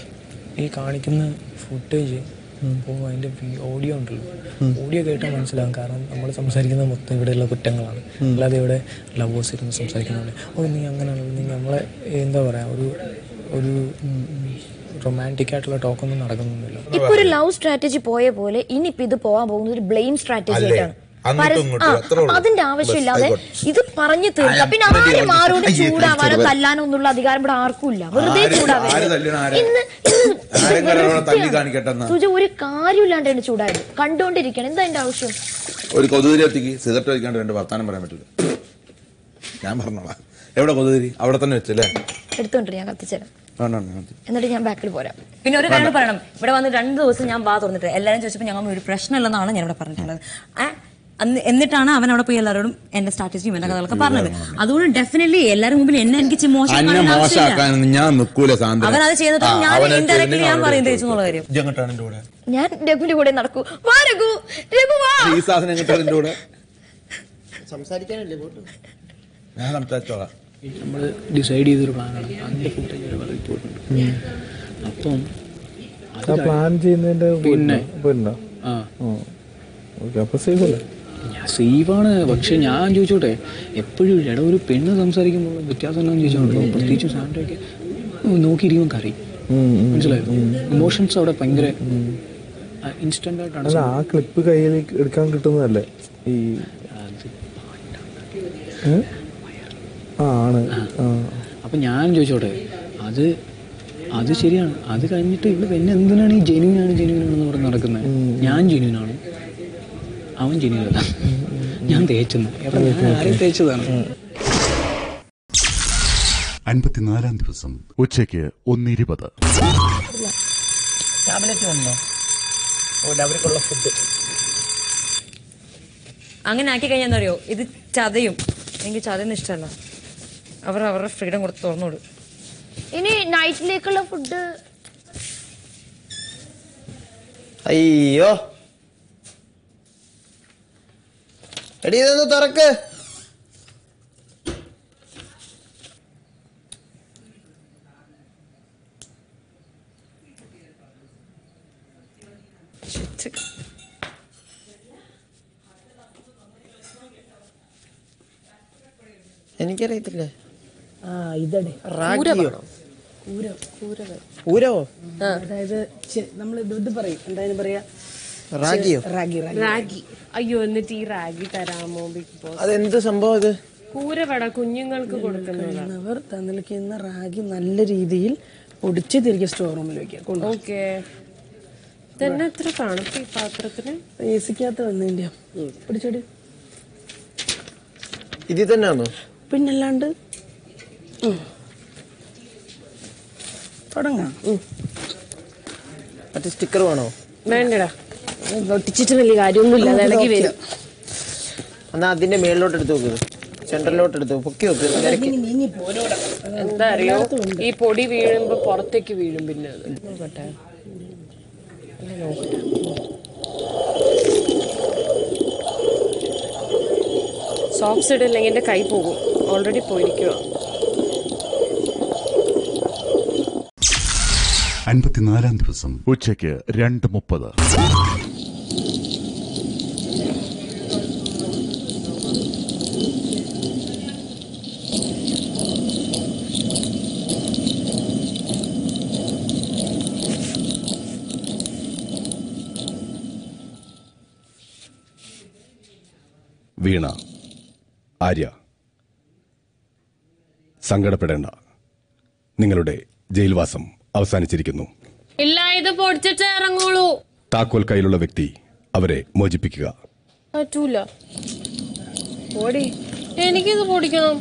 ഈ കാണിക്കുന്ന ഫുട്ടേജ് പോകുമ്പോൾ അതിൻ്റെ ഓഡിയോ ഉണ്ടല്ലോ ഓഡിയോ കേട്ടാൽ മനസ്സിലാകും കാരണം നമ്മൾ സംസാരിക്കുന്നത് മൊത്തം ഇവിടെയുള്ള കുറ്റങ്ങളാണ് അല്ലാതെ ഇവിടെ ലവേഴ്സ് ഇരുന്ന് സംസാരിക്കുന്നുണ്ട് ഓ നീ അങ്ങനെയാണല്ലോ നീ നമ്മളെ എന്താ പറയുക ഒരു ഒരു റൊമാൻറ്റിക് ആയിട്ടുള്ള ടോക്കൊന്നും നടക്കുന്നൊന്നുമില്ല ഇപ്പൊ ഒരു ലവ് സ്ട്രാറ്റജി പോയ പോലെ ഇനിയിപ്പോ ഇത് പോകാൻ പോകുന്നത് ഒരു ബ്ലെയിം സ്ട്രാറ്റജി അല്ലേ? ആയിട്ടാണ് അങ്ങോട്ടും പരസ്- ഇങ്ങോട്ടും ആ, അത്രേ ഉള്ളൂ. അതിന്റെ ആവശ്യമില്ലാതെ ബസ് ആയിക്കോട്ടെ. ഇത് പറഞ്ഞു തീർക്കുക പിന്നെ ആരും ആരോടും അയ്യേ, ചൂടാവാനോ തിരിച്ചറിവ്. തല്ലാനോ ഒന്നുള്ള അധികാരം ഇവിടെ ആർക്കും ഇല്ല വെറുതെ ആര് ചൂടാവരുത് ആര് തല്ലണ ആരെ? ഇന്ന് ആരെങ്കിലും ഒരാളെ തല്ലി കാണിക്കട്ടെ എന്നാ. സുജ ഒരു കാര്യമില്ലാണ്ടാണ് ചൂടായത് കണ്ടോണ്ടിരിക്കണം എന്താ എന്റെ ആവശ്യം ഒരു കൊതുതിരി എത്തിക്ക് സിഗരറ്റ് വയ്ക്കാണ്ട് രണ്ട് വർത്താനം പറയാൻ പറ്റില്ല ഞാൻ പറഞ്ഞോളാം എവിടെ കൊതുതിരി അവിടെ തന്നെ വെച്ചല്ലേ എടുത്തോണ്ട് ഞാൻ കത്തിച്ചേരാം വേണ്ട വേണ്ട, വേണ്ട. എന്നിട്ട് ഞാൻ ബാക്കിൽ പോരാം പിന്നെ ഒരു കാര്യം പറയണം ഇവിടെ വന്ന് രണ്ട് ദിവസം ഞാൻ ബാ തുറന്നിട്ട് എല്ലാവരും ചോദിച്ചപ്പോൾ ഞങ്ങൾ ഒരു പ്രശ്നമില്ലെന്നാണ് ഞാൻ ഇവിടെ പറഞ്ഞിട്ടുള്ളത് ആ, അന്ന് എന്നിട്ടാണ് അവൻ അവിടെ പോയി എല്ലാവരോടും എന്റെ സ്ട്രാറ്റജിയും എന്റെ കഥകളൊക്കെ പറഞ്ഞത് അതുകൊണ്ട് ഡെഫിനറ്റ്ലി എല്ലാവരും മുമ്പിൽ എന്നെ എനിക്ക് ചി- മോശം അന്നെ കാണേണ്ട ആവശ്യമില്ല. മോശമാക്കാൻ ഞാൻ നിൽക്കൂല സാന്ദ്ര അവൻ അത് ചെയ്തിട്ട് ആ, ഞാൻ അവനെ indirectly ചെയ്തിട്ടുണ്ടെങ്കിൽ ഞാൻ അവനോട് പറയും ചോദിച്ചു. തേച്ചു എന്നുള്ള കാര്യം. ഇജ്ജ് എങ്ങോട്ടാണ് എൻ്റെ കൂടെ ഞാൻ രഘുവിന്റെ കൂടെ നടക്കൂ വാ രഘു രഘു വാ ഈ സാധനം എങ്ങോട്ടാണ് എൻ്റെ കൂടെ സംസാരിക്കാനല്ലേ പോട്ടു ഞാൻ സംസാരിച്ചോളാം നമ്മൾ ഡിസൈഡ് ചെയ്തൊരു പ്ലാനാണ് അതിൻ്റെ ഫുട്ടേജ് പോയിട്ടുണ്ട് അപ്പം അത് ആ പ്ലാൻ ചെയ്യുന്നതിന്റെ പിന്നെ പോയിട്ടുണ്ടോ ആ ഓക്കെ അപ്പൊ സേഫ് അല്ലേ ഞാൻ സേഫാണ് പക്ഷെ ഞാൻ ചോദിച്ചോട്ടെ എപ്പോഴും ഇട ഒരു പെണ്ണ് സംസാരിക്കുമ്പോൾ വ്യത്യാസം എന്താണെന്ന് ചോദിച്ചോട്ടോ പ്രത്യേകിച്ച് സാൻഡ്രയൊക്കെ നോക്കിയിരിക്കുമ്പോൾ കറി മനസ്സിലായോ ഇമോഷൻസ് അവിടെ ഭയങ്കര ഇൻസ്റ്റന്റ് ആയിട്ടാണ് അല്ല ആ ക്ലിപ്പ് കയ്യിൽ എടുക്കാൻ കിട്ടുന്നതല്ലേ ഈ ഏ? ആ ആണ് ആ അപ്പം ഞാൻ ചോദിച്ചോട്ടെ അത് അത് ശരിയാണ് അത് കഴിഞ്ഞിട്ട് ഇവിടെ പിന്നെ എന്തിനാണ് ഈ ജെന്യൂൻ ആണ് ജെന്യൂൻ ആണെന്ന് പറഞ്ഞ് നടക്കുന്നത് ഞാൻ ജെന്യൂൻ ആണ് അവൻ ജെന്യൂൻ അല്ല ഞാൻ തേച്ചെന്ന് എവിടെ ഞാൻ ആരെയും തേച്ചതാണ് അൻപത്തിനാലാം ദിവസം ഉച്ചയ്ക്ക് ഒന്നിരുപത് ടാബ്ലറ്റ് വന്നോ ഓ അവർക്കുള്ള ഫുഡ് അങ്ങനെ ആക്കി കഴിഞ്ഞാൽ എന്താ അറിയോ ഇത് ചതയും എനിക്ക് ചതയൊന്നും ഇഷ്ടമല്ല അവർ അവരുടെ ഫ്രീഡം കൊടുത്ത് തുറന്നോട് ഇനി നൈറ്റിലേക്കുള്ള ഫുഡ് അയ്യോ എടി ഇതൊന്ന് തുറക്ക് എനിക്കറിയത്തില്ലേ ആ ഇതടെ റാഗിയോ കൂര കൂരകൾ പൂരവോ അതായത് നമ്മൾ ഇത് പറയും എന്തായാലും പറയാ റാഗിയോ റാഗി റാഗി റാഗി അയ്യോ എന്നിട്ട് ഈ റാഗി തരാമോ ബിഗ് ബോസ് അതെന്ത് സംഭവം ഇത് കൂരവട കുഞ്ഞുങ്ങൾക്ക് കൊടുക്കുന്നതാണ് അവർ തന്നിരിക്കുന്ന റാഗി നല്ല രീതിയിൽ പൊടിച്ച് തിരികെ സ്റ്റോർ റൂമിൽ വെക്കുക കൊണ്ടു ഓക്കെ തന്നെ എത്ര തണുപ്പ് ഈ പാത്രത്തിന് എ സിക്കകത്ത് വന്നതിൻ്റെ പിടിച്ചോടി ഇതിൽ തന്നെയാണോ പിന്നല്ലാണ്ട് ഉം. തുടങ്ങാം മറ്റേ സ്റ്റിക്കർ വേണോ വേണ്ടടാ ഒട്ടിച്ചിട്ട് വലിയ കാര്യമൊന്നുമില്ല അത് ഇളകി വരും എന്നാ അതിന്റെ മേളിലോട്ട് എടുത്ത് നോക്ക് സെന്ററിലോട്ട് എടുത്ത് നോക്ക്. പൊക്കി നോക്ക് നിരക്കി നീങ്ങി പോരോടാ എന്താ അറിയോ ഈ പൊടി വീഴുമ്പോ പുറത്തേക്ക് വീഴും പിന്നെ അത് നോക്കട്ടെ അല്ല, നോക്കട്ടെ സോക്സ് ഇടില്ലെങ്കിൽ എന്റെ കൈ പോകും ഓൾറെഡി പോയിരിക്കുക അൻപത്തിനാലാം ദിവസം ഉച്ചയ്ക്ക് രണ്ട് മുപ്പത് വീണ ആര്യ സങ്കടപ്പെടേണ്ട നിങ്ങളുടെ ജയിൽവാസം അവസാനിച്ചിരിക്കുന്നു ഇല്ല ഇത് പൊടിച്ചിട്ട് ഇറങ്ങുള്ളൂ താക്കോൽ കയ്യിലുള്ള വ്യക്തി അവരെ മോചിപ്പിക്കുക പറ്റൂല പൊടി എനിക്കിത് പൊടിക്കണം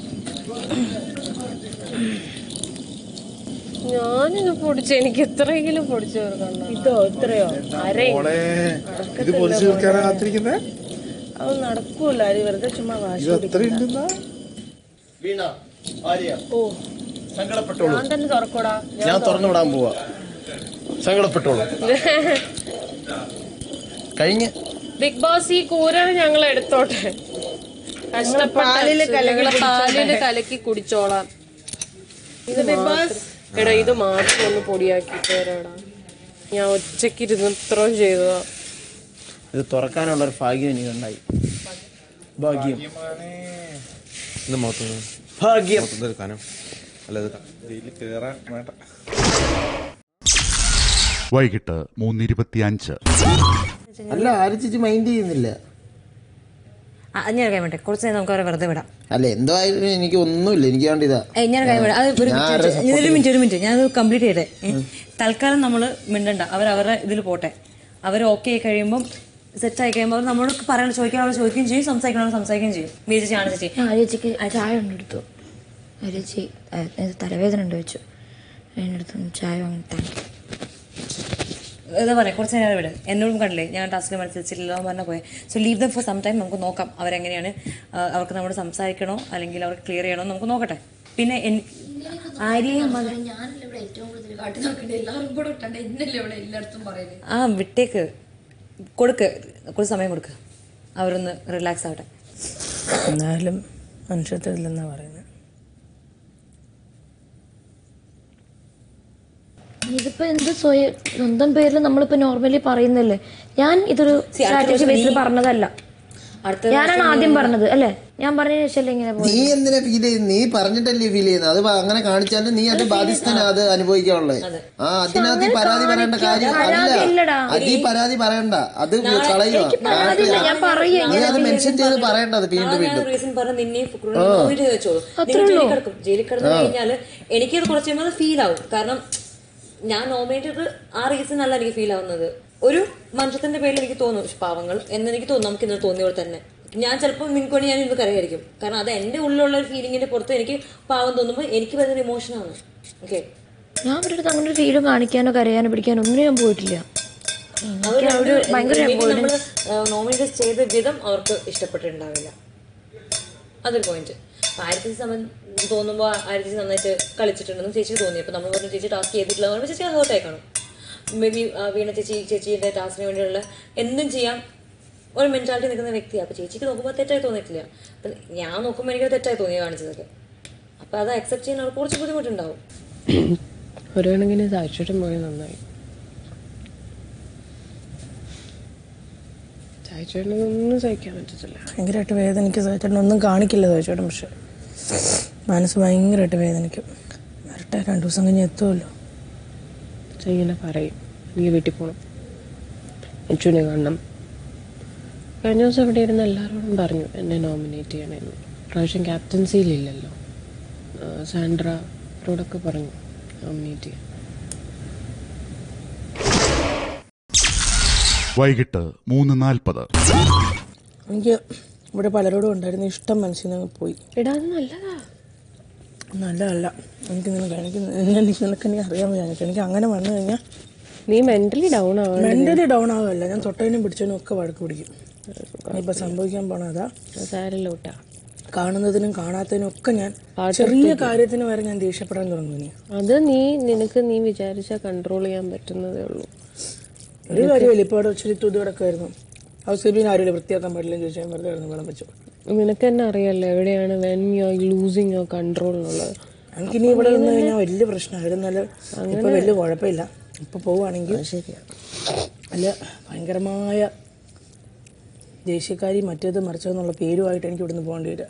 ഞാനിത് പൊടിച്ച് എനിക്ക് എത്രയെങ്കിലും പൊടിച്ചു തീർക്കണം ഇതോ ഇത്രയോ അരേ മോളെ ഇത് പൊളിച്ചു തീർക്കാനാ കാത്തിരിക്കുന്നേ അത് നടക്കൂല അത് വെറുതെ ചുമ്മാ വാശി ഇത് എത്ര ഉണ്ടെന്നാ വീണ ആര്യ ഓ സങ്കടപ്പെട്ടോളൂ ഞാൻ തന്നെ തുറക്കൂടാ ഞാൻ തുറന്നു വിടാൻ പോവാ സങ്കടപ്പെട്ടോളൂ കഴിഞ്ഞ് ബിഗ് ബോസ് ഈ കൂരാണ് ഞങ്ങൾ എടുത്തോട്ടെ പാലില് കലക്കി ഞങ്ങള് പാലില് കുടിച്ചോട്ടെ. കലക്കി കുടിച്ചോളാം ഇത് ബിഗ് ബോസ് എടാ ഇത് മാത്രം ഒന്ന് പൊടിയാക്കി തരാടാ ഞാൻ ഒറ്റയ്ക്ക് ഇരുന്ന് ഇത്രയും ചെയ്തതാ ഇത് തുറക്കാനുള്ള ഒരു ഭാഗ്യം എനിക്കുണ്ടായി ഭാഗ്യം ഇത് മൊത്തം ഭാഗ്യം മൊത്തത്തിൽ കനം അല്ല ഇത് ജയിലിൽ കയറാൻ വേണ്ട വൈകിട്ട് മൂന്നിരുപത്തിയഞ്ച് അല്ല ആരും ചേച്ചി മൈൻഡ് ചെയ്യുന്നില്ല ആ, ഞാൻ കാര്യം വേണ്ടേ കുറച്ച് നേരം നമുക്ക് അവരെ വെറുതെ വിടാം അല്ല എന്തോ ആയാലും എനിക്ക് ഒന്നുമില്ല എനിക്ക് വേണ്ട ഇതാ ഏയ് ഞാൻ കാര്യം വിടാം അത് ഒരു ഞാൻ മിനിറ്റ് ആരെ വെച്ച്- support ഒരു മിനിറ്റ് ഒരു മിനിറ്റ് ഞാനത് കംപ്ലീറ്റ് ചെയ്തേ ഏ. തൽക്കാലം നമ്മൾ മിണ്ടണ്ട അവർ അവരുടെ ഇതിൽ പോട്ടെ അവർ ഓക്കെ ആയി കഴിയുമ്പം സെറ്റ് ആയി കഴിയുമ്പോൾ അവർ നമ്മളോട് പറയാൻ ചോദിക്കാൻ അവർ ചോദിക്കുകയും ചെയ്യും സംസാരിക്കണം സംസാരിക്കുകയും ചെയ്യും ബി ചേച്ചി ആണ് ചേച്ചി ആര്യച്ചിക്ക് ചായ കൊണ്ടെടുത്തു ആര്യച്ചി തലവേദന ഉണ്ട് വെച്ചു അതിനടുത്ത് ചായ വാങ്ങി താങ്ക് എന്താ പറയാ കുറച്ച് നേരം വിട് എന്നോടും കണ്ടില്ലേ ഞാൻ ടാസ്കിൽ മത്സരിച്ചിട്ടില്ല എന്ന് പറഞ്ഞ പോയെ so leave them for some time നമുക്ക് നോക്കാം അവരെങ്ങനെയാണ് ആ, അവർക്ക് നമ്മോട് സംസാരിക്കണോ അല്ലെങ്കിൽ അവർക്ക് ക്ലിയർ ചെയ്യണോ എന്ന് നമുക്ക് നോക്കട്ടെ പിന്നെ എൻ- ആര്യയും മക- ഞാനല്ലേ ഇവിടെ ഏറ്റവും കൂടുതൽ കാട്ടി നോക്കണ്ടേ എല്ലാവരും കൂടെ ഇട്ടണ്ടേ ഇന്നല്ലേ ഇവിടെ എല്ലായിടത്തും പറയുന്നത് ആ വിട്ടേക്ക് കൊടുക്ക് കുറച്ച് സമയം കൊടുക്ക് അവരൊന്ന് റിലാക്സ് ആവട്ടെ എന്നാലും മനുഷ്യത്വമില്ലെന്നാ പറയുന്നത് ഇതിപ്പോ എന്ത് സ്വയ സ്വന്തം പേരിൽ നമ്മളിപ്പോ നോർമലി പറയുന്നല്ലേ ഞാൻ ഇതൊരു സ്ട്രാറ്റജി ബേസിൽ പറഞ്ഞതല്ല ഞാനാണ് ആദ്യം പറഞ്ഞത് അല്ലേ ഞാൻ പറഞ്ഞ ശേഷമല്ലേ ഇങ്ങനെ നീ പോയത് എന്തിനാ ഫീൽ ചെയ്യുന്നത് നീ പറഞ്ഞിട്ടല്ലേ ഫീൽ ചെയ്യുന്നത് അത് പ- അങ്ങനെ കാണിച്ചാലും നീ അത് ബാധ്യസ്ഥന അത് അനുഭവിക്കാനുള്ളത് ആ അതിനകത്ത് ഈ പരാതി പറയേണ്ട കാര്യം പരാതി അല്ല ഇല്ലടാ. അത് ഈ പരാതി പറയണ്ട അത് കളയുക പരാതിയില്ല, ഞാൻ പറയുക നീ അത് മെൻഷൻ ചെയ്ത് പറയേണ്ടത് വീണ്ടും വീണ്ടും റീസൺ പറഞ്ഞ നിന്നെ ആ. നോമിനേറ്റ് ചെയ്ത് വെച്ചോളൂ നിങ്ങൾ ജയിലിൽ കിടക്കും ജയിലിൽ കിടന്നു ആ. കഴിഞ്ഞാൽ എനിക്കത് കുറച്ച് കഴിയുമ്പോൾ ഫീൽ ആവും കാരണം ഞാൻ നോമിനേറ്റ് ചെയ്ത് ആ റീസൺ അല്ല എനിക്ക് ഫീൽ ആവുന്നത് ഒരു മനുഷ്യത്തിന്റെ പേരിൽ എനിക്ക് തോന്നും "ശ്ശ്, പാവങ്ങൾ എന്ന് എനിക്ക് തോന്നും നമുക്ക് ഇന്ന് തോന്നിയ പോലെ തന്നെ ഞാൻ ചിലപ്പോൾ നിങ്ങൾക്ക് വേണ്ടി ഞാൻ ഇന്ന് കരയായിരിക്കും കാരണം അത് എൻ്റെ ഉള്ളിലുള്ള ഒരു ഫീലിങ്ങിന്റെ പുറത്ത് എനിക്ക് പാവം തോന്നുമ്പോൾ എനിക്ക് വരുന്ന ഇമോഷനാണ് ഓക്കെ ഞാൻ അവരുടെ അടുത്ത് അങ്ങനെ ഒരു ഫീലും കാണിക്കാനോ കരയാനോ പിടിക്കാനോ ഒന്നും ഞാൻ പോയിട്ടില്ല എനിക്ക് ആ ഒരു ഭയങ്കര നമ്മൾ നോമിനേറ്റ് ചെയ്ത വിധം അവർക്ക് ഇഷ്ടപ്പെട്ടിട്ടുണ്ടാവില്ല അതൊരു പോയിന്റ് ആയിരത്തി സമയം തോന്നുമ്പോൾ ആയിരത്തി നന്നായിട്ട് കളിച്ചിട്ടുണ്ടെന്ന് ചേച്ചിക്ക് തോന്നി അപ്പോൾ നമ്മൾ പറഞ്ഞു ചേച്ചി ടാസ്ക് ചെയ്തിട്ടില്ല എന്ന് പറയുമ്പോൾ ചേച്ചി ഹേർട്ട് ആയിക്കാണും മേ ബി വീണ ചേച്ചി ചേച്ചീൻ്റെ ടാസ്കിന് വേണ്ടിയുള്ള എന്തും ചെയ്യാൻ ഒരു മെൻറ്റാലിറ്റി നിൽക്കുന്ന വ്യക്തിയാണ് അപ്പോൾ ചേച്ചിക്ക് നോക്കുമ്പോൾ തെറ്റായി തോന്നിയിട്ടില്ല അപ്പം ഞാൻ നോക്കുമ്പോൾ എനിക്ക് തെറ്റായി തോന്നിയ കാണിച്ചതൊക്കെ അപ്പോൾ അത് അക്സെപ്റ്റ് ചെയ്യാൻ അവർക്ക് കുറച്ച് ബുദ്ധിമുട്ടുണ്ടാവും ഒരു കണക്കിന് സാക്ഷ്യം പോയി നന്നായി സായിച്ചേട്ടനൊന്നും സഹിക്കാൻ പറ്റത്തില്ല ഭയങ്കരമായിട്ട് വേദനിക്കും സായിച്ചേട്ടൻ ഒന്നും കാണിക്കില്ല സായിച്ചേട്ടൻ പക്ഷെ മനസ്സ് ഭയങ്കരമായിട്ട് വേദനിക്കും വരട്ടെ രണ്ടു ദിവസം കഴിഞ്ഞ് എത്തുമല്ലോ പക്ഷെ ഇങ്ങനെ പറയും എനിക്ക് വീട്ടിൽ പോകണം അച്ഛനെ കാണണം കഴിഞ്ഞ ദിവസം ഇവിടെ ഇരുന്ന് എല്ലാവരോടും പറഞ്ഞു എന്നെ നോമിനേറ്റ് ചെയ്യണമെന്ന് പ്രാവശ്യം ക്യാപ്റ്റൻസിയിലില്ലല്ലോ സാൻഡ്ര അവരോടൊക്കെ പറഞ്ഞു നോമിനേറ്റ് ചെയ്യാൻ വൈകിട്ട് മൂന്ന് നാൽപ്പത് എനിക്ക് ഇവിടെ പലരോടും ഉണ്ടായിരുന്ന ഇഷ്ടം മനസ്സിൽ നിന്ന് പോയി എടാ അത് നല്ലതാ നല്ലതല്ല എനിക്ക് നിനക്ക് എനിക്ക് നിന്നെ- എനിക്ക് നിനക്ക് എനിക്ക് അറിയാൻ വയ്യാഞ്ഞിട്ട് എനിക്ക് അങ്ങനെ വന്നു കഴിഞ്ഞാൽ നീ മെന്റലി ഡൗൺ ആവാൻ മെന്റലി ഡൗൺ ആവുമല്ല ഞാൻ തൊട്ടതിനും പിടിച്ചതിനും ഒക്കെ വഴക്ക് പിടിക്കും ഇപ്പൊ സംഭവിക്കാൻ പോണ അതാ സാരല്ല കൂട്ടാ കാണുന്നതിനും കാണാത്തതിനും ഒക്കെ ഞാൻ ചെറിയ കാര്യത്തിന് വരെ ഞാൻ ദേഷ്യപ്പെടാൻ തുടങ്ങും നീ അത് നീ നിനക്ക് നീ വിചാരിച്ചാൽ കൺട്രോൾ ചെയ്യാൻ പറ്റുന്നതേ ഉള്ളൂ ഒരു കാര്യമില്ല ഇപ്പോൾ അവിടെ ഇച്ചിരി തുതി കിടക്കുമായിരുന്നു ഹൗസ് കീപ്പിംഗ് ആരുമില്ല വൃത്തിയാക്കാൻ പാടില്ലെന്ന് ചോദിച്ചാൽ ഞാൻ വെറുതെ കിടന്ന് വെള്ളം വെച്ചു നിനക്ക് തന്നെ അറിയാലോ എവിടെയാണ് when you are losing your control എന്നുള്ളത് എനിക്കിനി ഇവിടെ നിന്ന് കഴിഞ്ഞാൽ വലിയ പ്രശ്നമായിരുന്നാല് ഇപ്പൊ വലിയ കുഴപ്പമില്ല ഇപ്പൊ പോവുകയാണെങ്കിൽ അല്ല ഭയങ്കരമായ ദേഷ്യക്കാരി മറ്റേത് മറിച്ചതെന്നുള്ള പേരുമായിട്ട് എനിക്ക് ഇവിടുന്ന് പോകേണ്ടി വരിക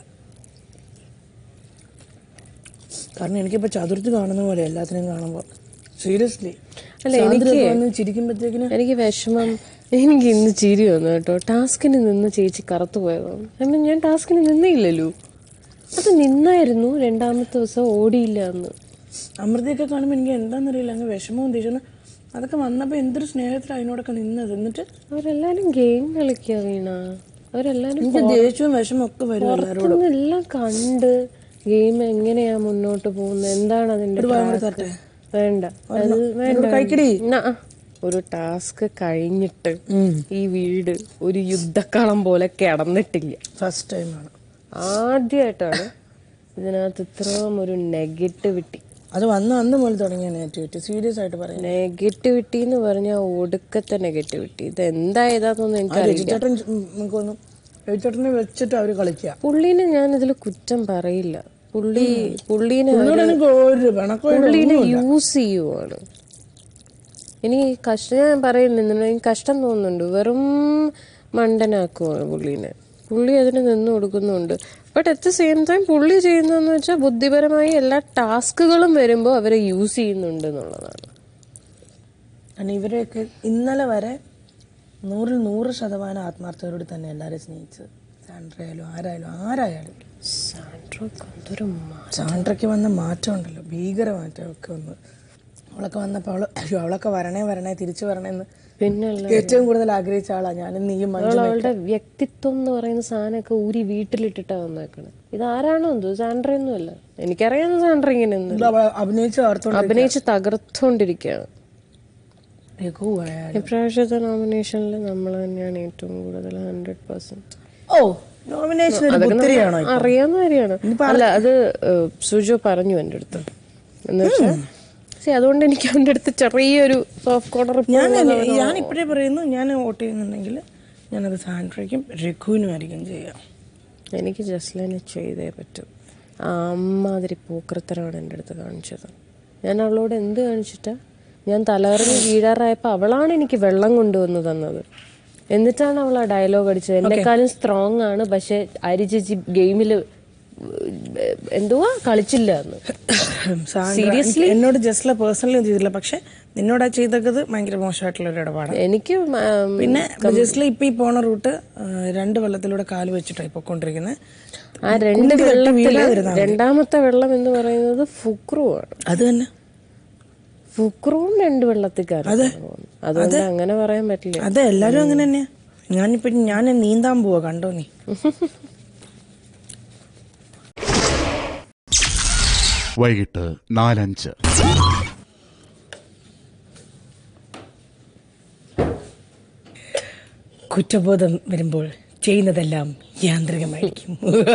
കാരണം എനിക്കിപ്പോൾ ചതുർത്ഥി കാണുന്ന പോലെ എല്ലാത്തിനെയും കാണുമ്പോൾ സീരിയസ്ലി അല്ല എനിക്ക് വന്ന് ചിരിക്കുമ്പോഴത്തേക്കിന് എനിക്ക് വിഷമം എനിക്ക് ഇന്ന് ചിരി വന്നു കേട്ടോ ടാസ്കിന് നിന്ന് ചേച്ചി കറുത്തു പോയതാണ് കാരണം ഞാൻ ടാസ്കിന് നിന്നേയില്ലല്ലോ അത് നിന്നായിരുന്നു രണ്ടാമത്തെ ദിവസം ഓടിയില്ല എന്ന് അമൃതയൊക്കെ കാണുമ്പോൾ എനിക്ക് എന്താണെന്നറിയില്ല അങ്ങ് വിഷമവും ദേഷ്യം അതൊക്കെ വന്നപ്പോൾ എന്തൊരു സ്നേഹത്തിൽ അതിനോടൊക്കെ നിന്നത് എന്നിട്ട് അവരെല്ലാരും ഗെയിം കളിക്കുക വീണ അവരെല്ലാരും എനിക്ക് ദേഷ്യവും വിഷമവും ഒക്കെ വരും എല്ലാവരോടും പുറത്തുനിന്ന് എല്ലാം കണ്ട് ഗെയിം എങ്ങനെയാ മുന്നോട്ട് പോകുന്നത് എന്താണ് അതിന്റെ ഒരു വാങ്ങി track? തരട്ടെ? വേണ്ട അത് ഒരെണ്ണം. വേണ്ട എന്നോട് കഴിക്കടി. ന- ആ. ഒരു ടാസ്ക് കഴിഞ്ഞിട്ട് ഈ വീട് ഒരു യുദ്ധക്കളം പോലെ കിടന്നിട്ടില്ല ഫസ്റ്റ് ടൈമാണ് ആദ്യമായിട്ടാണ് ഇതിനകത്ത് ഇത്രയും ഒരു നെഗറ്റിവിറ്റി അത് വന്ന് അന്ന് മുതൽ തുടങ്ങിയ നെഗറ്റിവിറ്റി സീരിയസ് ആയിട്ട് പറയാം നെഗറ്റിവിറ്റി എന്ന് പറഞ്ഞാൽ ഒടുക്കത്തെ നെഗറ്റിവിറ്റി ഇത് എന്താ ഏതാന്നൊന്നും എനിക്കറിയില്ല രജിച്ചേട്ടൻ നമുക്കൊന്ന് രജിച്ചേട്ടനെ വെച്ചിട്ട് അവർ കളിക്കുക പുള്ളീനെ ഞാൻ ഇതിൽ കുറ്റം പറയില്ല പുള്ളി പുള്ളീനെ പുള്ളിയോട് അവര് എനിക്ക് ഒരു പിണക്കവും പുള്ളീനെ ഒന്നുമില്ല. യൂസ് ചെയ്യുവാണ് എനിക്ക് കഷ്ടം ഞാൻ പറയുന്നില്ല എനിക്ക് കഷ്ടം തോന്നുന്നുണ്ട് വെറും മണ്ടനാക്കുവാണ് പുള്ളീനെ പുള്ളി അതിന് നിന്ന് കൊടുക്കുന്നുണ്ട് but at the same time പുള്ളി ചെയ്യുന്നതെന്ന് വെച്ചാൽ ബുദ്ധിപരമായി എല്ലാ ടാസ്കുകളും വരുമ്പോൾ അവരെ യൂസ് ചെയ്യുന്നുണ്ട് എന്നുള്ളതാണ് കാരണം ഇവരെയൊക്കെ ഇന്നലെ വരെ നൂറിൽ നൂറ് ശതമാനം ആത്മാർത്ഥതയോട് തന്നെ എല്ലാവരെയും സ്നേഹിച്ചത് സാൻഡ്രയായാലും ആരായാലും ആരായാലും സാൻഡ്രയ്ക്ക് വന്ന മാറ്റം ഉണ്ടല്ലോ ഭീകര മാറ്റമൊക്കെ വന്ന് അവളൊക്കെ വന്നപ്പോൾ അവള് അയ്യോ അവളൊക്കെ വരണേ വരണേ തിരിച്ചു വരണേ എന്ന് പിന്നെ ഏറ്റവും കൂടുതൽ ആഗ്രഹിച്ച ആളാ ഞാനും നീയും അവൾ മഞ്ജുമൊക്കെ. അവളുടെ വ്യക്തിത്വം എന്ന് പറയുന്ന സാധനമൊക്കെ ഊരി വീട്ടിലിട്ടിട്ടാ വന്നേക്കണേ ഇതാരാണോ എന്തോ സാൻഡ്ര അല്ല എനിക്കറിയാവുന്ന സാൻഡ്ര ഇങ്ങനെയൊന്നും ഇത് അവൾ അഭിനയിച്ച് തകർത്തോണ്ടിരിക്കുകയാ. അഭിനയിച്ച് തകർത്തോണ്ടിരിക്കുകയാണ് രഘു ആയാലും. ഇപ്രാവശ്യത്തെ നോമിനേഷനിൽ നമ്മൾ തന്നെയാണ് ഏറ്റവും കൂടുതൽ ഹൺഡ്രഡ് പെർസെന്റ് ഓ നോമിനേഷൻ ഒരു പുത്തിരിയാണോ ഇപ്പൊ? അറിയാവുന്ന കാര്യമാണ് അല്ല അത് ഏഹ്, സുജോ പറഞ്ഞു എൻ്റെ അടുത്ത് എന്ന് വെച്ചാൽ ശരി അതുകൊണ്ട് എനിക്ക് അവൻ്റെ അടുത്ത് ചെറിയൊരു സോഫ്റ്റ് കോർണർ ഞാൻ ഞാൻ ഇപ്പോഴേ പറയുന്നു ഞാൻ വോട്ട് ചെയ്യുന്നുണ്ടെങ്കിൽ ഞാനത് സാൻഡ്രയ്ക്കും രഘുവിനുമായിരിക്കും ചെയ്യാം എനിക്ക് ജസ്ലിനെ ചെയ്തേ പറ്റും ആ അമ്മാതിരി പൂക്കൃത്തരമാണ് എൻ്റെ അടുത്ത് കാണിച്ചത് ഞാൻ അവളോട് എന്ത് കാണിച്ചിട്ടാ ഞാൻ തലകറങ്ങി വീഴാറായപ്പോൾ അവളാണ് എനിക്ക് വെള്ളം കൊണ്ടുവന്ന് തന്നത് എന്നിട്ടാണ് അവൾ ആ ഡയലോഗ് അടിച്ചത് എന്നെക്കാളും സ്ട്രോങ് ആണ് പക്ഷെ അരി ചേച്ചി ഗെയിമിൽ എന്തുവാ കളിച്ചില്ല എന്ന് സാൻഡ്ര, Seriously? എനിക്ക് എന്നോട് ജസ്ല പേഴ്സണലി ചെയ്തില്ല പക്ഷെ നിന്നോട് ആ ചെയ്തത് ഭയങ്കര മോശമായിട്ടുള്ള ഒരു ഇടപാടാണ് എനിക്ക് ഉം, പിന്നെ ജസ്ല ഇപ്പൊ ഈ പോണ റൂട്ട് ആ, രണ്ട് വെള്ളത്തിലൂടെ കാല് വെച്ചിട്ടായി പൊക്കോണ്ടിരിക്കുന്നത് ആ രണ്ട് വെള്ളത്തില് രണ്ടാമത്തെ വെള്ളം എന്ന് പറയുന്നത് ഫുക്രുവാണ് അത് തന്നെ ഫുക്രുവും രണ്ട് വെള്ളത്തിക്കാരും അതുകൊണ്ട് അങ്ങനെ പറയാൻ പറ്റില്ല അതെ എല്ലാരും അങ്ങനെ തന്നെയാ ഞാനിപ്പോ ഞാൻ നീന്താൻ പോവാ കണ്ടോ നീ വൈകിട്ട് നാലഞ്ച് കുറ്റബോധം വരുമ്പോൾ ചെയ്യുന്നതെല്ലാം യാന്ത്രികമായിരിക്കും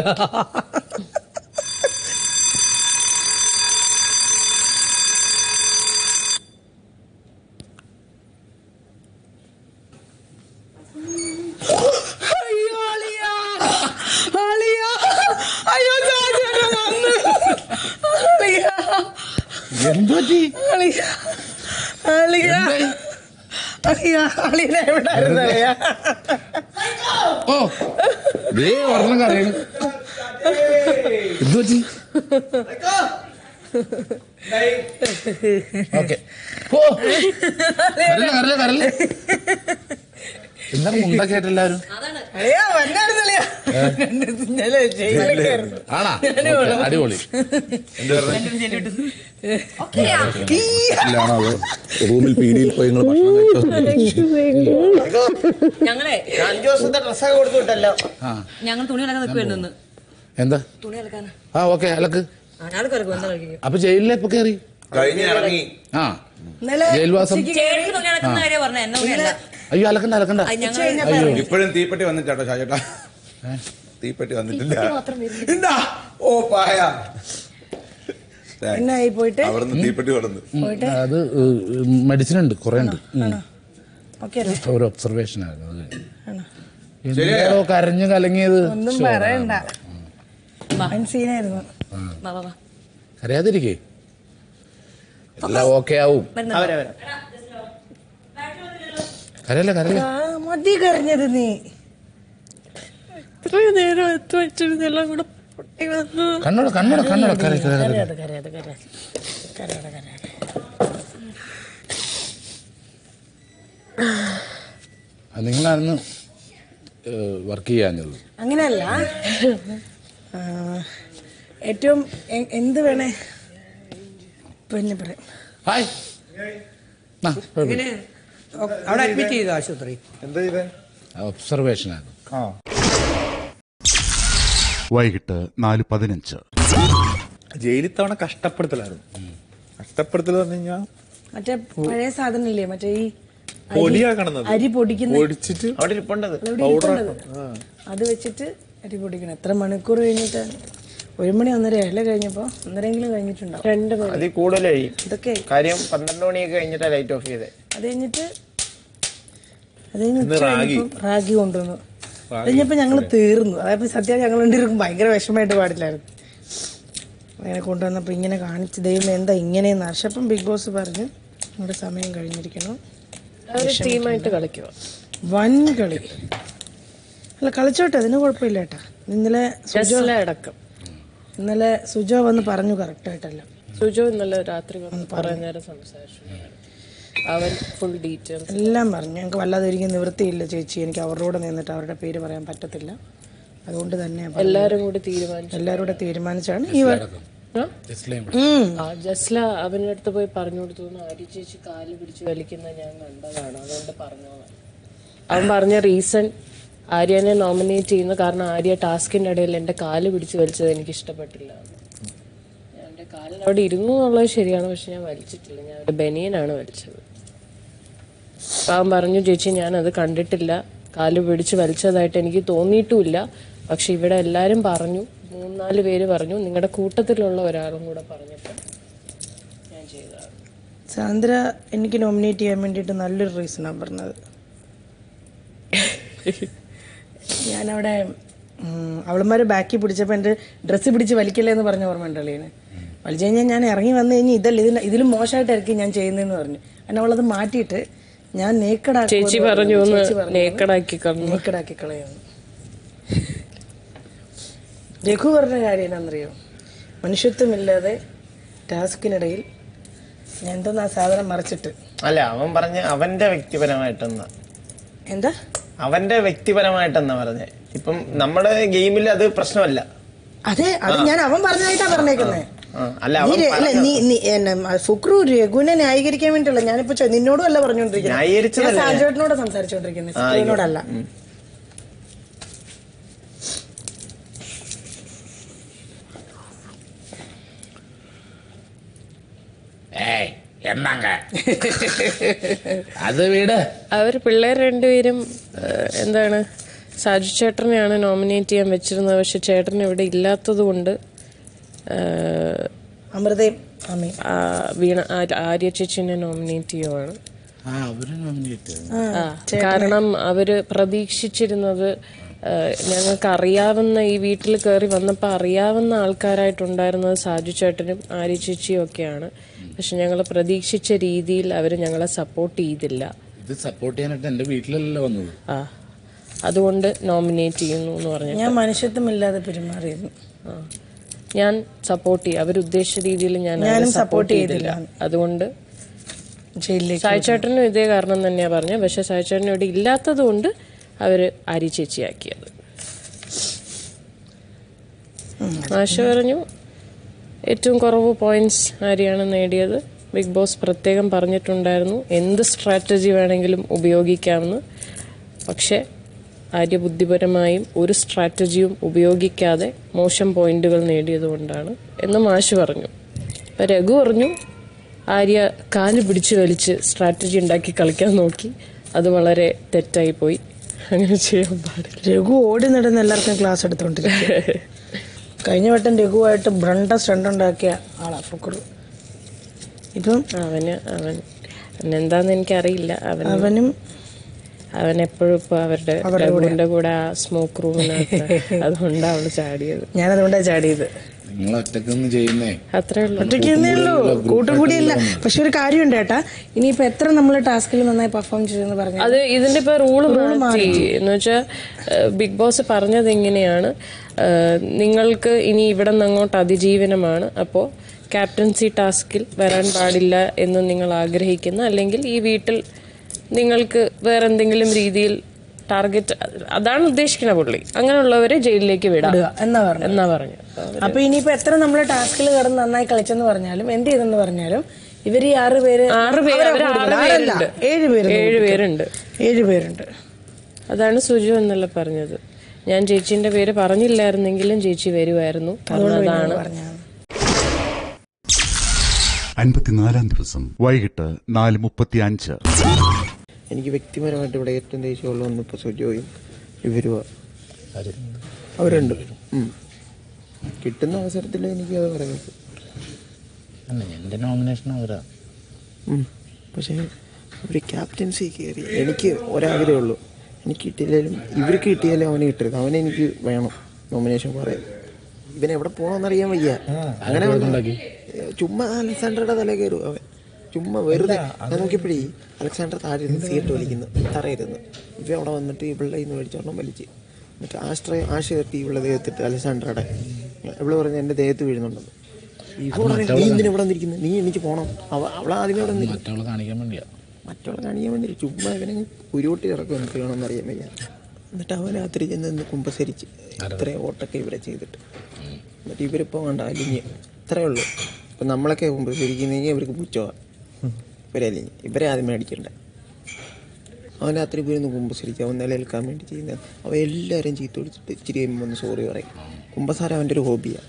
എന്തുപറ്റി ഓ ദേ ഒരെണ്ണം കരയണ് എന്തുപറ്റി ഓക്കെ ഓ കരല്ല കരല്ല കരല്ല എന്താ മുണ്ടൊക്കെ ആയിട്ട് എല്ലാവരും ആണാ ഓക്കേ, അടിപൊളി ഇല്ലാണോ അതോ റൂമിൽ പീടിയിൽ പോയി നിങ്ങൾ ഭക്ഷണം കഴിച്ചോ ഞങ്ങളെ അഞ്ചു ദിവസത്തെ ഡ്രസ്സൊക്കെ കൊടുത്തു വിട്ടല്ലോ ഞങ്ങൾ തുണി അലക്കാൻ നിൽക്കുവായിരുന്നു ഇന്ന് എന്താ തുണി അലക്കാൻ ആ ഓക്കെ അലക്ക് ഞാൻ കറക്കും എന്താ കളിക്കും അപ്പൊ ജയിലിൽ എപ്പോ കയറി കഴിഞ്ഞിറങ്ങി ആ ജയിൽവാസം ചേട്ടൻ തുണി അലക്കുന്ന കാര്യം പറഞ്ഞ എന്നെ തുണിയല്ല അയ്യോ അലക്കണ്ട അലക്കണ്ട ഞങ്ങൾ ഇപ്പോഴും തീപ്പെട്ടി വന്നിട്ടാട്ടോ ഷാജേട്ടാ തീപ്പെട്ടി വന്നിട്ടില്ല എന്താ ഓ പായ എന്നായി പോയിട്ട് അവിടുന്ന് തീപ്പെട്ടി കൊടുന്നു പോയിട്ട് അത് മെഡിസിൻ ഉണ്ട് കുറെ ഉണ്ട് ഉം. ഓക്കെ ഒരു ഒബ്സർവേഷൻ ആയിരുന്നു അത് എന്താണോ കരഞ്ഞു കലങ്ങിയത് ഒന്നും ശോ, പറയണ്ട വൻ സീനായിരുന്നു വാ വാ വാ കരയാതിരിക്കേ എല്ലാം ഓക്കെ ആവും വരുന്നുണ്ടോ? കരയല്ല കരയല്ല ആ, മതി കരഞ്ഞത് നീ ഇത്രയും നേരം എത്തി വെച്ചിരുന്നെല്ലാം കൂടെ പൊട്ടി വന്നു കണ്ണോട് കണ്ണോട് കണ്ണോട് കര കര കര കരയാതെ കരയാതെ കരയാതെ കരയാതെ കരയാതെ അത് നിങ്ങളായിരുന്നു വർക്ക് ചെയ്യാഞ്ഞത് അങ്ങനെയല്ല ആ, ഏറ്റവും എ- എന്ത് വേണേ പിന്നെ പറയാം ഹായ് ഇങ്ങനെ അവിടെ അഡ്മിറ്റ് ചെയ്തു ആശുപത്രി എന്താ ചെയ്തേ ഒബ്സർവേഷൻ ആണ് വൈകിട്ട് നാല് പതിനഞ്ച് ജയിലിൽ തവണ കഷ്ടപ്പെടുത്തലായിരുന്നു കഷ്ടപ്പെടുത്തൽ പറഞ്ഞു കഴിഞ്ഞാൽ മറ്റേ പഴയ സാധനം ഇല്ലേ മറ്റേ ഈ അരി- പൊടിയാ കാണുന്നത്. അരി പൊടിക്കുന്ന പൊടിച്ചിട്ട് അവിടെ ഇരിപ്പുണ്ടത് അവിടെ ഇരിപ്പുണ്ടത്. അത് വെച്ചിട്ട് അരി പൊടിക്കണം എത്ര മണിക്കൂർ കഴിഞ്ഞിട്ട് ഒരു മണി ഒന്നര അല്ല കഴിഞ്ഞപ്പോ ഒന്നരെങ്കിലും കഴിഞ്ഞിട്ടുണ്ടാവും രണ്ട് മണി അതിൽ കൂടുതൽ കഴിയും ഇതൊക്കെ കാര്യം പന്ത്രണ്ട് മണിയൊക്കെ കഴിഞ്ഞിട്ടാ ലൈറ്റ് ഓഫ് ചെയ്തേ അത് കഴിഞ്ഞിട്ട് അത് കഴിഞ്ഞ് ഇന്ന് ഉച്ച റാഗി. കഴിഞ്ഞപ്പോ റാഗി കൊണ്ടുവന്നു അത് കഴിഞ്ഞപ്പോ ഞങ്ങൾ തീർന്നു അതായത് സത്യം ഞങ്ങൾ രണ്ടുപേർക്കും ഭയങ്കര വിഷമമായിട്ട് പാടില്ലായിരുന്നു അങ്ങനെ കൊണ്ടുവന്നപ്പോൾ ഇങ്ങനെ കാണിച്ച് ദൈവം എന്താ ഇങ്ങനെയെന്ന് അർഷപ്പം ബിഗ് ബോസ് പറഞ്ഞു നമ്മുടെ സമയം കഴിഞ്ഞിരിക്കണം അവര് ടീമായിട്ട് കളിക്കുക വൻ കളി അല്ല കളിച്ചോട്ടെ അതിന് കുഴപ്പമില്ല ഏട്ടാ ഇന്നലെ സുജോ ജസ്ല അടക്കം ഇന്നലെ സുജോ വന്ന് പറഞ്ഞു കറക്റ്റായിട്ടല്ല സുജോ ഇന്നലെ രാത്രി വന്ന് കുറെ നേരം സംസാരിച്ചു അവൻ ഫുൾ ഡീറ്റെയിൽസ് എല്ലാം പറഞ്ഞു ഞങ്ങൾക്ക് വല്ലാതെ എനിക്ക് നിവൃത്തിയില്ല ചേച്ചി എനിക്ക് അവരുടെ കൂടെ നിന്നിട്ട് അവരുടെ പേര് പറയാൻ പറ്റത്തില്ല അതുകൊണ്ട് തന്നെ എല്ലാരും കൂടി തീരുമാനിച്ചു എല്ലാവരും കൂടെ തീരുമാനിച്ചാണ് ഈ വ- ആ? ജസ്ലയും ഉം. ആ ജസ്ല അവന്റെ അടുത്ത് പോയി പറഞ്ഞു കൊടുത്തു ആര്യ ചേച്ചി കാല് പിടിച്ച് വലിക്കുന്ന ഞാൻ കണ്ടതാണ് അതുകൊണ്ട് പറഞ്ഞതാണ് അവൻ പറഞ്ഞ റീസൺ ആര്യനെ നോമിനേറ്റ് ചെയ്യുന്നു കാരണം ആര്യ ടാസ്കിന്റെ ഇടയിൽ എന്റെ കാല് പിടിച്ച് വലിച്ചത് എനിക്ക് ഇഷ്ടപ്പെട്ടില്ല ഞാൻ എന്റെ കാലിൽ അവിടെ ഇരുന്നു എന്നുള്ളത് ശരിയാണ് പക്ഷെ ഞാൻ വലിച്ചിട്ടില്ല ഞാൻ ഒരു ബനിയനാണ് വലിച്ചത് അപ്പൊ അവൻ പറഞ്ഞു ചേച്ചി ഞാൻ അത് കണ്ടിട്ടില്ല കാല് പിടിച്ച് വലിച്ചതായിട്ട് എനിക്ക് തോന്നിയിട്ടുമില്ല പക്ഷെ ഇവിടെ എല്ലാരും പറഞ്ഞു മൂന്നാല് പേര് പറഞ്ഞു നിങ്ങളുടെ കൂട്ടത്തിലുള്ള ഒരാളും കൂടെ പറഞ്ഞിട്ട് ഞാൻ ചെയ്തതാണ് സാന്ദ്ര എനിക്ക് നോമിനേറ്റ് ചെയ്യാൻ വേണ്ടിയിട്ട് നല്ലൊരു റീസണാണ് പറഞ്ഞത് ഞാനവിടെ ഉം, അവളുമാര് ബാക്കി പിടിച്ചപ്പോൾ എൻ്റെ ഡ്രസ്സ് പിടിച്ച് വലിക്കല്ലേ എന്ന് പറഞ്ഞ ഓർമ്മ ഉണ്ടല്ലേ വലിച്ചു കഴിഞ്ഞാൽ ഞാൻ ഇറങ്ങി വന്നു കഴിഞ്ഞാൽ ഇതല്ല ഇതിന് ഇതിലും മോശമായിട്ടായിരിക്കും ഞാൻ ചെയ്യുന്നതെന്ന് പറഞ്ഞു കാരണം അവളത് മാറ്റിയിട്ട് ഞാൻ നേക്കടാക്കി ചേച്ചി പറഞ്ഞു ഒന്ന് നേക്കടാക്കി കളഞ്ഞു നേക്കടാക്കി കളയുന്നു രഘു പറഞ്ഞ കാര്യം എന്താണെന്നറിയോ മനുഷ്യത്വമില്ലാതെ ടാസ്കിനിടയിൽ ഞാൻ എന്തോന്ന് ആ സാധനം മറിച്ചിട്ട് അല്ല അവൻ പറഞ്ഞ അവന്റെ വ്യക്തിപരമായിട്ടെന്നാ എന്താ അവന്റെ വ്യക്തിപരമായിട്ടെന്നാ പറഞ്ഞേ ഇപ്പം നമ്മുടെ ഗെയിമിൽ അത് പ്രശ്നമല്ല അതെ അത് ഞാൻ അവൻ പറഞ്ഞായിട്ടാ പറഞ്ഞേക്കുന്നത് ആ, അല്ല നീ അവൻ രെ- അല്ല, പറഞ്ഞത്. നീ നീ എന്നെ ഫുക്രു രഘുവിനെ ന്യായീകരിക്കാൻ വേണ്ടിയല്ല ഞാനിപ്പോ ചോ- നിന്നോടും അല്ല പറഞ്ഞോണ്ടിരിക്കുന്നത് ഞാൻ ന്യായീകരിച്ചതല്ല ഞാൻ. സാജുവേട്ടനോട് സംസാരിച്ചോണ്ടിരിക്കുന്നത് ആ, ഫുക്രുവിനോടല്ല ഉം. ഏയ് എന്നാങ്ക അത് വീട് അവർ പിള്ളേർ രണ്ടുപേരും ഏഹ്, എന്താണ് സാജു ചേട്ടനെയാണ് നോമിനേറ്റ് ചെയ്യാൻ വെച്ചിരുന്നത് പക്ഷെ ചേട്ടൻ ഇവിടെ ഇല്ലാത്തത് കൊണ്ട് ഏഹ്, അമൃതയും അമ്മയും ആ, വീണ ആ- ആര്യ ചേച്ചിനെ നോമിനേറ്റ് ചെയ്യുവാണ് ആ അവര് നോമിനേറ്റ് ആ, കാരണം അവര് പ്രതീക്ഷിച്ചിരുന്നത് ഞങ്ങൾക്ക് അറിയാവുന്ന ഈ വീട്ടിൽ കയറി വന്നപ്പോൾ അറിയാവുന്ന ആൾക്കാരായിട്ടുണ്ടായിരുന്നത് സാജു ചേട്ടനും ആര്യ ചേച്ചിയും ഒക്കെയാണ് പക്ഷെ ഞങ്ങൾ പ്രതീക്ഷിച്ച രീതിയിൽ അവർ ഞങ്ങളെ സപ്പോർട്ട് ചെയ്തില്ല ഇത് സപ്പോർട്ട് ചെയ്യാനായിട്ട് എന്റെ വീട്ടിലല്ലോ വന്നത് ആ അതുകൊണ്ട് നോമിനേറ്റ് ചെയ്യുന്നു എന്ന് പറഞ്ഞു ഞാൻ മനുഷ്യത്വമില്ലാതെ പെരുമാറിയിരുന്നു ആ. ഞാൻ സപ്പോർട്ട് ചെയ്യും അവരുദ്ദേശിച്ച രീതിയിൽ ഞാൻ ഞാനും അവരെ support സപ്പോർട്ട് ചെയ്തില്ല അതുകൊണ്ട് ജയിലിലേക്ക് സായിച്ചേട്ടനും ഇതേ കാരണം തന്നെയാ പറഞ്ഞത് പക്ഷെ സായിച്ചേട്ടൻ ഇവിടെ ഇല്ലാത്തത് കൊണ്ട് അവര് അരി ചേച്ചിയാക്കിയത് ആശ പറഞ്ഞു ഏറ്റവും കുറവ് പോയിന്റ്സ് ആര്യാണ് നേടിയത് ബിഗ് ബോസ് പ്രത്യേകം പറഞ്ഞിട്ടുണ്ടായിരുന്നു എന്ത് സ്ട്രാറ്റജി വേണമെങ്കിലും ഉപയോഗിക്കാമെന്ന് പക്ഷെ ആര്യ ബുദ്ധിപരമായും ഒരു സ്ട്രാറ്റജിയും ഉപയോഗിക്കാതെ മോശം പോയിന്റുകൾ നേടിയതുകൊണ്ടാണ് എന്ന് മാഷ് പറഞ്ഞു അപ്പം രഘു പറഞ്ഞു ആര്യ കാല് പിടിച്ചു വലിച്ച് സ്ട്രാറ്റജി ഉണ്ടാക്കി കളിക്കാൻ നോക്കി അത് വളരെ തെറ്റായി പോയി അങ്ങനെ ചെയ്യാൻ പാടില്ല രഘു ഓടി നടന്ന് എല്ലാവർക്കും ക്ലാസ് എടുത്തോണ്ടിരിക്കുക കഴിഞ്ഞ വട്ടം രഘുവായിട്ട് ബ്രണ്ട സ്റ്റണ്ട് ഉണ്ടാക്കിയ ആളാ ഫുക്രു ഇപ്പം അവന് അവൻ അവനെന്താന്ന് എനിക്കറിയില്ല അവൻ അവനും അവൻ എപ്പോഴും ഇപ്പൊ അവരുടെ രഘുവിന്റെ കൂടെ ആ സ്മോക്ക് റൂമിനകത്ത് അതുകൊണ്ടാണ് അവള് ചാടിയത് ഞാനതുകൊണ്ടാണ് ചാടിയത് നിങ്ങൾ ഒറ്റക്കൊന്നും ചെയ്യുന്നേ അത്രേ ഉള്ളൂ ഒറ്റയ്ക്കുന്നേ ഉള്ളൂ കൂട്ടുകൂടിയല്ല പക്ഷെ ഒരു കാര്യമുണ്ട് ഏട്ടാ ഇനിയിപ്പോ എത്ര നമ്മൾ ടാസ്കിൽ നന്നായി പെർഫോം ചെയ്തെന്ന് പറഞ്ഞു അത് ഇതിന്റെ ഇപ്പൊ റൂള് Rule മാറ്റി എന്ന് വെച്ചാൽ ബിഗ് ബോസ് പറഞ്ഞത് എങ്ങനെയാണ് ഏഹ്, നിങ്ങൾക്ക് ഇനി ഇവിടെ നിന്ന് അങ്ങോട്ട് അതിജീവനമാണ് അപ്പോൾ ക്യാപ്റ്റൻസി ടാസ്കിൽ വരാൻ പാടില്ല എന്ന് നിങ്ങൾ ആഗ്രഹിക്കുന്ന അല്ലെങ്കിൽ ഈ വീട്ടിൽ നിങ്ങൾക്ക് വേറെ എന്തെങ്കിലും രീതിയിൽ ടാർഗറ്റ് അതാണ് ഉദ്ദേശിക്കുന്ന പുള്ളി അങ്ങനെയുള്ളവരെ ജയിലിലേക്ക് വിടാം എന്നാ പറഞ്ഞു എന്നാ പറഞ്ഞു അപ്പൊ ഇനിയിപ്പോ എത്ര നമ്മൾ ടാസ്കിൽ കിടന്ന് നന്നായി കളിച്ചെന്ന് പറഞ്ഞാലും എന്ത് ചെയ്തെന്ന് പറഞ്ഞാലും ഇവർ ഈ ആറ് പേര് ആറ് പേര് അവരാ അവർ ആറ് കൂടുതൽ. ആറല്ല, പേരുണ്ട് ഏഴ് പേര് ഏഴ് പേരുണ്ട് ഏഴ് പേരുണ്ട് അതാണ് സുജു എന്നല്ല പറഞ്ഞത് ഞാൻ ചേച്ചീന്റെ പേര് പറഞ്ഞില്ലായിരുന്നെങ്കിലും ചേച്ചി വരുമായിരുന്നു പറഞ്ഞതാണ് അൻപത്തിനാലാം ദിവസം വൈകിട്ട് നാല് മുപ്പത്തി അഞ്ച് എനിക്ക് വ്യക്തിപരമായിട്ട് ഇവിടെ ഏറ്റവും ദേഷ്യമുള്ള ഒന്ന് ഇപ്പോൾ സുജോയും ഇവരുവാ അവരുണ്ട് ഉം. കിട്ടുന്ന അവസരത്തിൽ എനിക്ക് അത് പറയാം അല്ല എൻ്റെ നോമിനേഷൻ അവരാ ഉം. പക്ഷേ ഒരു ക്യാപ്റ്റൻസി കയറി എനിക്ക് ഒരാഗ്രഹമേ ഉള്ളൂ എനിക്ക് കിട്ടിയില്ലെങ്കിലും ഇവർക്ക് കിട്ടിയാലും അവന് കിട്ടരുത് അവനെ എനിക്ക് വേണം നോമിനേഷൻ പറയാം ഇവൻ എവിടെ പോകണമെന്നറിയാൻ വയ്യ അങ്ങനെ ഉണ്ടാക്കി? ചുമ്മാ അലക്സാണ്ടറുടെ തല കയറും അവൻ ചുമ്മാ വെറുതെ ഞാൻ നോക്കിയപ്പോഴേ അലക്സാണ്ടർ താഴെ ഇരുന്ന് സിഗരറ്റ് വലിക്കുന്നു തറയിരുന്ന് ഇവ അവിടെ വന്നിട്ട് ഇവളുടെ ഇന്ന് മേടിച്ചോണം വലിച്ച് എന്നിട്ട് ആശ്രയ ആശ കെട്ടി ഇവളുടെ ദേഹത്തിട്ട് അലക്സാണ്ടറുടെ ഇവള് പറഞ്ഞ് എൻ്റെ ദേഹത്ത് വീഴുന്നുണ്ടെന്ന് ഇവ പറഞ്ഞു നീ എന്തിനാ ഇവിടെ വന്നിരിക്കുന്നത് നീ എനിക്ക് പോകണം അവ അവളെ ആദ്യമേ ഇവിടെ വന്നിരിക്കും മറ്റവളെ കാണിക്കാൻ വേണ്ടിയാ മറ്റുള്ള കാണിക്കാൻ വേണ്ടി ചുമ്മാ ഇവനെ ഉരുട്ടി ഇറക്കും എന്ത് ചെയ്യണമെന്ന് അറിയാൻ വയ്യ എന്നിട്ട് അവൻ രാത്രി ചെന്ന് നിന്ന് കുമ്പസരിച്ച് ഇത്രയും ഓട്ടൊക്കെ ഇവരെ ചെയ്തിട്ട് എന്നിട്ട് ഇവരിപ്പോൾ വേണ്ട അലിഞ്ഞ് ഇത്രയേ ഉള്ളൂ ഇപ്പം നമ്മളൊക്കെ കുമ്പസരിക്കുന്നെങ്കിൽ ഇവർക്ക് പുച്ഛമാണ് ഇവരലിഞ്ഞ് ഇവരെ ആദ്യം മേടിക്കണ്ടേ അവൻ രാത്രി പോയിരുന്ന് കുമ്പസരിച്ച് അവൻ നിലനിൽക്കാൻ വേണ്ടി ചെയ്യുന്നത് അവൻ എല്ലാവരും ചീത്ത വിളിച്ചിട്ട് ഇച്ചിരി കഴിയുമ്പോൾ ഒന്ന് സോറി പറയും കുമ്പസാരം അവൻ്റെ ഒരു ഹോബിയാണ്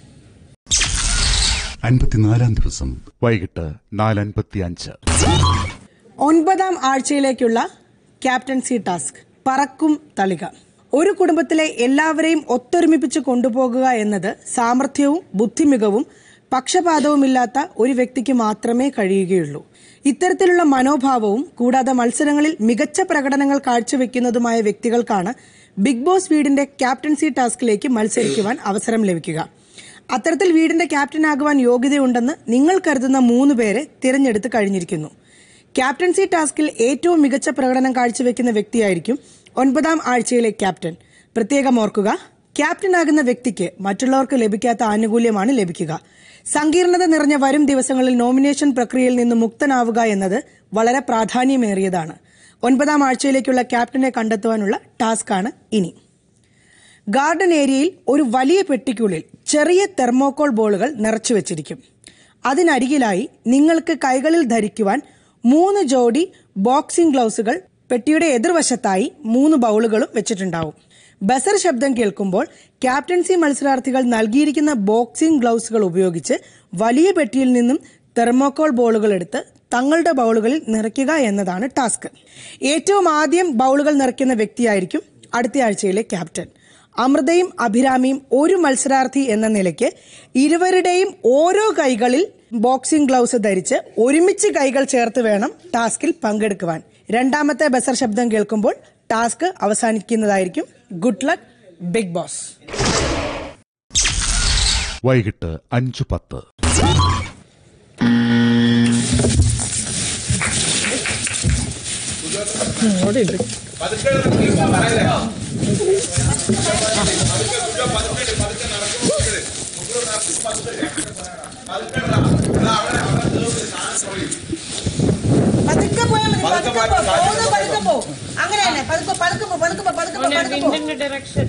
അൻപത്തിനാലാം ദിവസം വൈകിട്ട് നാല് അൻപത്തി അഞ്ച് ഒൻപതാം ആഴ്ചയിലേക്കുള്ള ക്യാപ്റ്റൻസി ടാസ്ക് പറക്കും തളിക ഒരു കുടുംബത്തിലെ എല്ലാവരെയും ഒത്തൊരുമിപ്പിച്ച് കൊണ്ടുപോകുക എന്നത് സാമർഥ്യവും ബുദ്ധിമികവും പക്ഷപാതവുമില്ലാത്ത ഒരു വ്യക്തിക്ക് മാത്രമേ കഴിയുകയുള്ളൂ ഇത്തരത്തിലുള്ള മനോഭാവവും കൂടാതെ മത്സരങ്ങളിൽ മികച്ച പ്രകടനങ്ങൾ കാഴ്ചവെക്കുന്നതുമായ വ്യക്തികൾക്കാണ് ബിഗ് ബോസ് വീടിന്റെ ക്യാപ്റ്റൻസി ടാസ്കിലേക്ക് മത്സരിക്കുവാൻ അവസരം ലഭിക്കുക അത്തരത്തിൽ വീടിന്റെ ക്യാപ്റ്റനാകുവാൻ യോഗ്യതയുണ്ടെന്ന് നിങ്ങൾ കരുതുന്ന മൂന്ന് പേരെ തിരഞ്ഞെടുത്ത് കഴിഞ്ഞിരിക്കുന്നു ക്യാപ്റ്റൻസി ടാസ്കിൽ ഏറ്റവും മികച്ച പ്രകടനം കാഴ്ചവെക്കുന്ന വ്യക്തിയായിരിക്കും ഒൻപതാം ആഴ്ചയിലെ ക്യാപ്റ്റൻ പ്രത്യേകം ഓർക്കുക ക്യാപ്റ്റനാകുന്ന വ്യക്തിക്ക് മറ്റുള്ളവർക്ക് ലഭിക്കാത്ത ആനുകൂല്യമാണ് ലഭിക്കുക സങ്കീർണത നിറഞ്ഞ വരും ദിവസങ്ങളിൽ നോമിനേഷൻ പ്രക്രിയയിൽ നിന്ന് മുക്തനാവുക എന്നത് വളരെ പ്രാധാന്യമേറിയതാണ് ഒൻപതാം ആഴ്ചയിലേക്കുള്ള ക്യാപ്റ്റനെ കണ്ടെത്തുവാനുള്ള ടാസ്കാണ് ഇനി ഗാർഡൻ ഏരിയയിൽ ഒരു വലിയ പെട്ടിക്കുള്ളിൽ ചെറിയ തെർമോക്കോൾ ബോളുകൾ നിറച്ചു വെച്ചിരിക്കും അതിനരികിലായി നിങ്ങൾക്ക് കൈകളിൽ ധരിക്കുവാൻ മൂന്ന് ജോഡി ബോക്സിംഗ് ഗ്ലൗസുകൾ പെട്ടിയുടെ എതിർവശത്തായി മൂന്ന് ബൗളുകളും വെച്ചിട്ടുണ്ടാവും ബസർ ശബ്ദം കേൾക്കുമ്പോൾ ക്യാപ്റ്റൻസി മത്സരാർത്ഥികൾ നൽകിയിരിക്കുന്ന ബോക്സിംഗ് ഗ്ലൗസുകൾ ഉപയോഗിച്ച് വലിയ പെട്ടിയിൽ നിന്നും തെർമോക്കോൾ ബോളുകൾ എടുത്ത് തങ്ങളുടെ ബൗളുകളിൽ നിറയ്ക്കുക എന്നതാണ് ടാസ്ക് ഏറ്റവും ആദ്യം ബൗളുകൾ നിറയ്ക്കുന്ന വ്യക്തിയായിരിക്കും അടുത്ത ആഴ്ചയിലെ ക്യാപ്റ്റൻ അമൃതയും അഭിരാമിയും ഒരു മത്സരാർത്ഥി എന്ന നിലയ്ക്ക് ഇരുവരുടെയും ഓരോ കൈകളിൽ ബോക്സിംഗ് ഗ്ലൗസ് ധരിച്ച് ഒരുമിച്ച് കൈകൾ ചേർത്ത് വേണം ടാസ്കിൽ പങ്കെടുക്കുവാൻ രണ്ടാമത്തെ ബസർ ശബ്ദം കേൾക്കുമ്പോൾ ടാസ്ക് അവസാനിക്കുന്നതായിരിക്കും ഗുഡ് ലക്ക് ബിഗ് ബോസ് വൈകിട്ട് അഞ്ചു പത്ത് പതുക്കെ പോയാൽ മതി പതുക്കെ പോ പോകുന്നത് പതുക്കെ പോ അങ്ങനെ തന്നെ പതുക്കെ പതുക്കെ പോ പതുക്കെ പോ പതുക്കെ പോ പതുക്കെ പോ ഡയറക്ഷൻ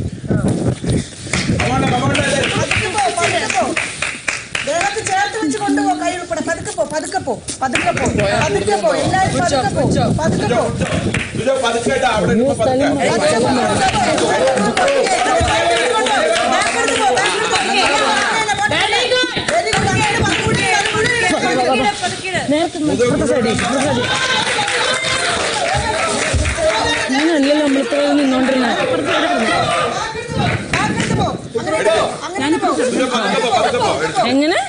പതുക്കെ പോ പതുക്കെ പോ ദേഹത്ത് ചേർത്ത് വെച്ച് കൊണ്ടുപോ കൈ ഉൾപ്പെടെ പതുക്കെ പോ പതുക്കെ പോ പതുക്കെ പോ പതുക്കെ പോ എല്ലാവരും പതുക്കെ പോ പതുക്കെ പോ ഞാനല്ലല്ലോ നമ്മളിപ്പോ നിന്നോണ്ടിരുന്ന എങ്ങനെ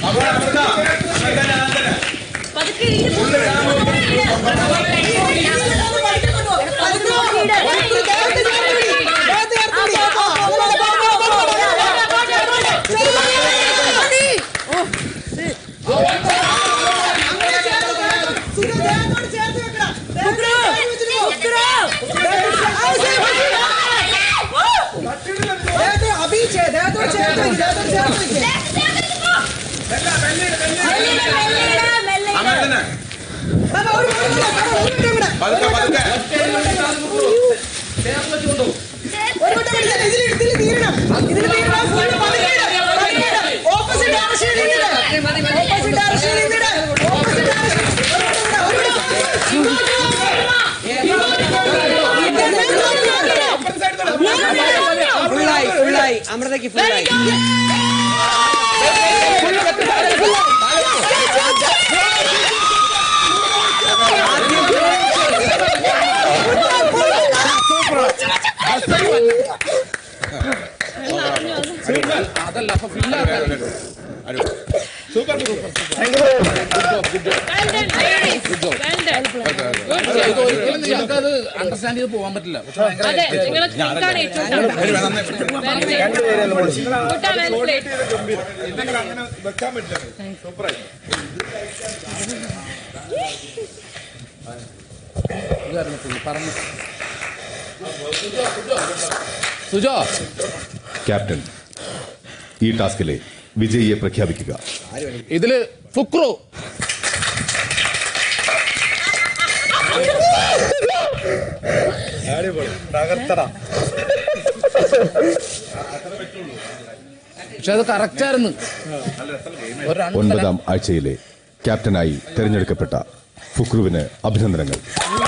ഫുള്ളായി ഫുള്ളായി അമൃതയ്ക്ക് ഫുള്ളായി അതല്ല അപ്പൊ ഞങ്ങൾക്കത് അണ്ടർസ്റ്റാൻഡ് ചെയ്ത് പോകാൻ പറ്റില്ല പക്ഷെ ഭയങ്കര അതെ, നിങ്ങള് നിങ്ങൾക്കാണ് ഏറ്റവും പറഞ്ഞു സുജോ ക്യാപ്റ്റൻ ഈ ടാസ്കിലെ വിജയിയെ പ്രഖ്യാപിക്കുക ഇതില് ഫുക്രു പക്ഷെ അത് കറക്റ്റ് ആയിരുന്നു ഒരു രണ്ട് ഒൻപതാം ആഴ്ചയിലെ ക്യാപ്റ്റനായി തെരഞ്ഞെടുക്കപ്പെട്ട ഫുക്രുവിന് അഭിനന്ദനങ്ങൾ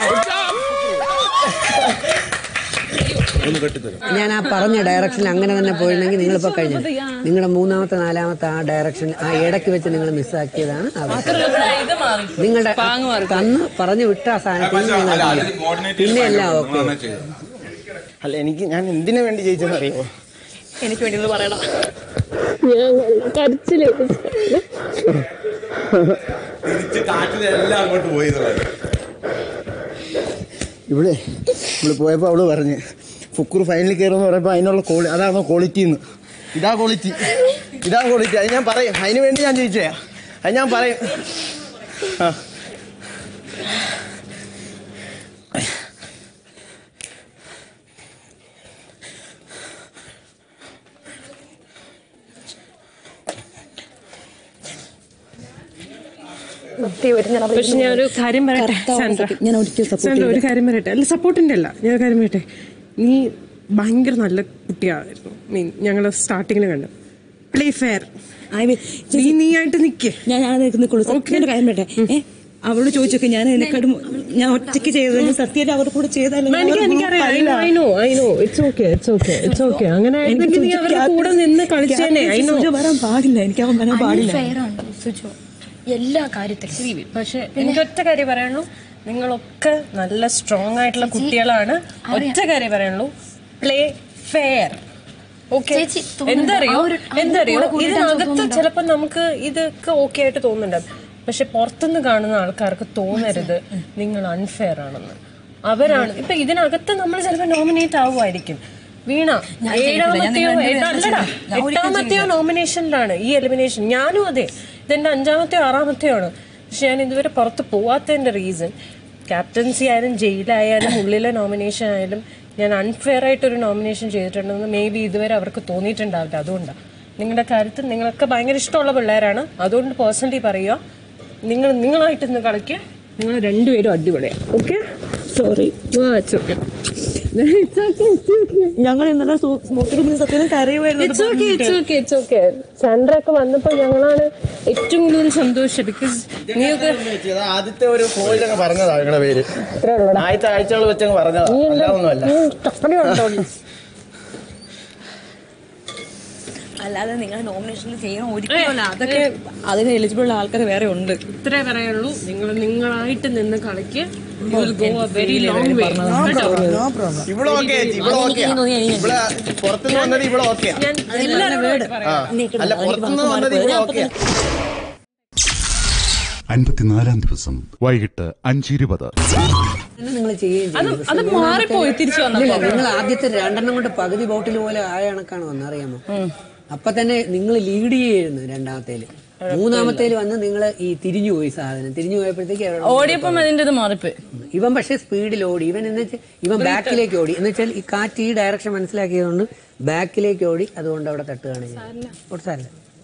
ഞാൻ ആ പറഞ്ഞ ഡയറക്ഷനിൽ അങ്ങനെ തന്നെ പോയിരുന്നെങ്കിൽ നിങ്ങളിപ്പോൾ കഴിഞ്ഞു നിങ്ങളുടെ മൂന്നാമത്തെ നാലാമത്തെ ആ ഡയറക്ഷൻ ആ ഇടയ്ക്ക് വെച്ച് നിങ്ങൾ മിസ്സാക്കിയതാണ് അവസ്ഥ നിങ്ങളുടെ തന്ന് പറഞ്ഞു വിട്ട ആ സാധനത്തിൽ നിങ്ങൾ ഇല്ല. പിന്നെ എല്ലാം ഓക്കെ അല്ല എനിക്ക് ഞാൻ എന്തിനു വേണ്ടി ജയിച്ചെന്ന് അറിയാമോ എനിക്ക് വേണ്ടി ഒന്ന് പറയണം എല്ലാം അങ്ങോട്ട് പോയി ഇവിടെ ഇവിടെ പോയപ്പോൾ അവള് പറഞ്ഞ് ഫുക്കൂർ ഫൈനലിൽ കയറുമെന്ന് പറയുമ്പോൾ അതിനുള്ള ക്വാളി അതാണോ ക്വാളിറ്റി എന്ന് ഇതാ ക്വാളിറ്റി ഇതാ ക്വാളിറ്റി അത് ഞാൻ പറയും അതിന് വേണ്ടി ഞാൻ ജയിച്ചേ അത് ഞാൻ പറയും ആ പക്ഷെ ഞാൻ ഒരു കാര്യം പറയട്ടെ സാൻഡ്ര ഞാൻ ഒരിക്കലും support സാൻഡ്ര ഒരു ചെയ്യില്ല. കാര്യം പറയട്ടെ അല്ല സപ്പോർട്ടിന്റെ അല്ല ഞാൻ ഒരു കാര്യം പറയട്ടെ നീ ഭയങ്കര നല്ല കുട്ടിയായിരുന്നു മീൻ ഞങ്ങൾ സ്റ്റാർട്ടിങ്ങിൽ കണ്ടു പ്ലേ ഫെയർ നീ നീ ആയിട്ട് നിക്കേ ഞാൻ ഞാൻ നിൽക്കുള്ളൂ സത്യം ഒരു കാര്യം പറയട്ടെ ഏ അവളോട് ചോദിച്ചോക്കെ ഞാൻ എന്നെക്കാടും ഞാൻ ഒറ്റയ്ക്ക് ചെയ്തത് ഞാൻ സത്യമായിട്ട് അവരുടെ കൂടെ ചെയ്താലും എനിക്ക് എനിക്കറിയാം I know I know it's okay it's okay it's okay അങ്ങനെ ആയിരുന്നെങ്കിൽ നീ അവരുടെ കൂടെ നിന്ന് കളിച്ചേനെ ഐ നോ വരാൻ പാടില്ല എനിക്ക് അവൻ വരാൻ പാടില്ല Unfair ആണ് സുജോ എല്ലാ കാര്യത്തിലും പക്ഷെ എനിക്ക് ഒറ്റ കാര്യം പറയാനുള്ളൂ നിങ്ങളൊക്കെ നല്ല സ്ട്രോങ് ആയിട്ടുള്ള കുട്ടികളാണ് ഒറ്റ കാര്യം പറയാനുള്ളൂ പ്ലേ ഫെയർ ഓക്കെ ചേച്ചി, തോന്നുന്നുണ്ടോ? എന്തറിയോ ആ ഒരു- അവരുടെ എന്തറിയോ കൂടെ കൂടിയിട്ട് ഇതിനകത്ത് തോന്നുന്നുണ്ടോ? ചിലപ്പോൾ നമുക്ക് ഇതൊക്കെ ഓക്കെ ആയിട്ട് തോന്നുന്നുണ്ടാവും പക്ഷെ പുറത്തുനിന്ന് കാണുന്ന ആൾക്കാർക്ക് തോന്നരുത് നിങ്ങൾ അൺഫെയർ ആണെന്ന് അവരാണ് ഇപ്പൊ ഇതിനകത്ത് നമ്മൾ ചിലപ്പോൾ നോമിനേറ്റ് ആവുമായിരിക്കും വീണ ഞാൻ ചെയ്തിട്ടില്ല. ഞാൻ ഏഴാമത്തെയോ നിങ്ങളെ എട്ടാ- അല്ലടാ, ഞാൻ ഒരിക്കലും എട്ടാമത്തെയോ നോമിനേഷനിലാണ് ഈ എലിമിനേഷൻ ഞാനും അതെ ഇതെന്റെ അഞ്ചാമത്തെയോ ആറാമത്തെയോ ആണ് പക്ഷെ ഞാൻ ഇതുവരെ പുറത്ത് പോവാത്തതിന്റെ റീസൺ ക്യാപ്റ്റൻസി ആയാലും ജയിലായാലും ഉള്ളിലെ നോമിനേഷൻ ആയാലും ഞാൻ അൺഫെയർ ആയിട്ടൊരു നോമിനേഷൻ ചെയ്തിട്ടുണ്ടെന്ന് മേ ബി ഇതുവരെ അവർക്ക് തോന്നിയിട്ടുണ്ടാവില്ല അതുകൊണ്ടാണ് നിങ്ങളുടെ കാര്യത്തിൽ നിങ്ങളൊക്കെ ഭയങ്കര ഇഷ്ടമുള്ള പിള്ളേരാണ് അതുകൊണ്ട് പേഴ്സണലി പറയുക നിങ്ങൾ നിങ്ങളായിട്ട് ഇന്ന് കളിക്കുക നിങ്ങൾ രണ്ടുപേരും അടിപൊളിയാണ് ഓക്കെ സോറി ഓക്കെ ഞങ്ങൾ ഇന്നലെ സ്മോക്കിൽ സത്യം കരയുമായിരുന്നു it's okay it's okay it's okay Chandra ഒക്കെ വന്നപ്പോൾ ഞങ്ങളാണ് ഏറ്റവും കൂടുതൽ സന്തോഷം ബിക്കോസ് നീയൊക്കെ അത് ആദ്യത്തെ ഒരു ഫോയിലൊക്കെ പറഞ്ഞതാ നിങ്ങളുടെ പേര് ആദ്യത്തെ ആഴ്ചകൾ വെച്ചങ്ങ് പറഞ്ഞതാ അല്ല ഒന്നുമല്ല അല്ലാതെ നിങ്ങൾ നോമിനേഷനിൽ ചെയ്യണം ഒരിക്കലും അതൊക്കെ അതിന് എലിജിബിൾ ഉള്ള ആൾക്കാർ വേറെ ഉണ്ട് ഇത്രേ പറയുള്ളൂ നിങ്ങൾ നിങ്ങളായിട്ട് നിന്ന് കളിക്ക് You will go a very long way. കേട്ടോ? ഇവിടെ ഓക്കെ ഇവിടെ ഓക്കെ ഇവിടെ പുറത്തുനിന്ന് വന്നത് ഇവിടെ ഓക്കെ ഞാൻ എല്ലാവരോടും ആ അല്ല പുറത്തുനിന്ന് വന്നത് ഇവിടെ ഓക്കെ അൻപത്തിനാലാം ദിവസം വൈകിട്ട് അഞ്ചിരുപത് നിങ്ങൾ ചെയ്യുകയും അത് ചെയ്യും. അത് പക്ഷേ മാറിപ്പോയി മൂന്നാമത്തെ- തിരിച്ചു ഇല്ല, വന്നപ്പോ നിങ്ങൾ ആദ്യത്തെ രണ്ടെണ്ണം കൊണ്ട് പകുതി ബോട്ടിൽ പോലെ ആയ കണക്കാണ് വന്നത് അറിയാമോ അപ്പൊ തന്നെ നിങ്ങൾ ലീഡ് ചെയ്യായിരുന്നു രണ്ടാമത്തേല് മൂന്നാമത്തേല് വന്ന് നിങ്ങൾ ഈ തിരിഞ്ഞു പോയി സാധനം തിരിഞ്ഞു പോയപ്പോഴത്തേക്ക് അവിടെ ഓടിയപ്പം അതിന്റെ ഇത് മാറിപ്പോയി ഇവൻ പക്ഷേ സ്പീഡിൽ ഓടി ഇവൻ എന്ന് വെച്ചാൽ ഇവൻ ബാക്കിലേക്ക് ഓടി എന്ന് വെച്ചാൽ ഈ കാറ്റ് ഈ ഡയറക്ഷൻ മനസ്സിലാക്കിയതുകൊണ്ട് ബാക്കിലേക്ക് ഓടി അതുകൊണ്ട് അവിടെ തട്ടുകയാണ് ചെയ്തത്. ഒരു സാരമില്ല.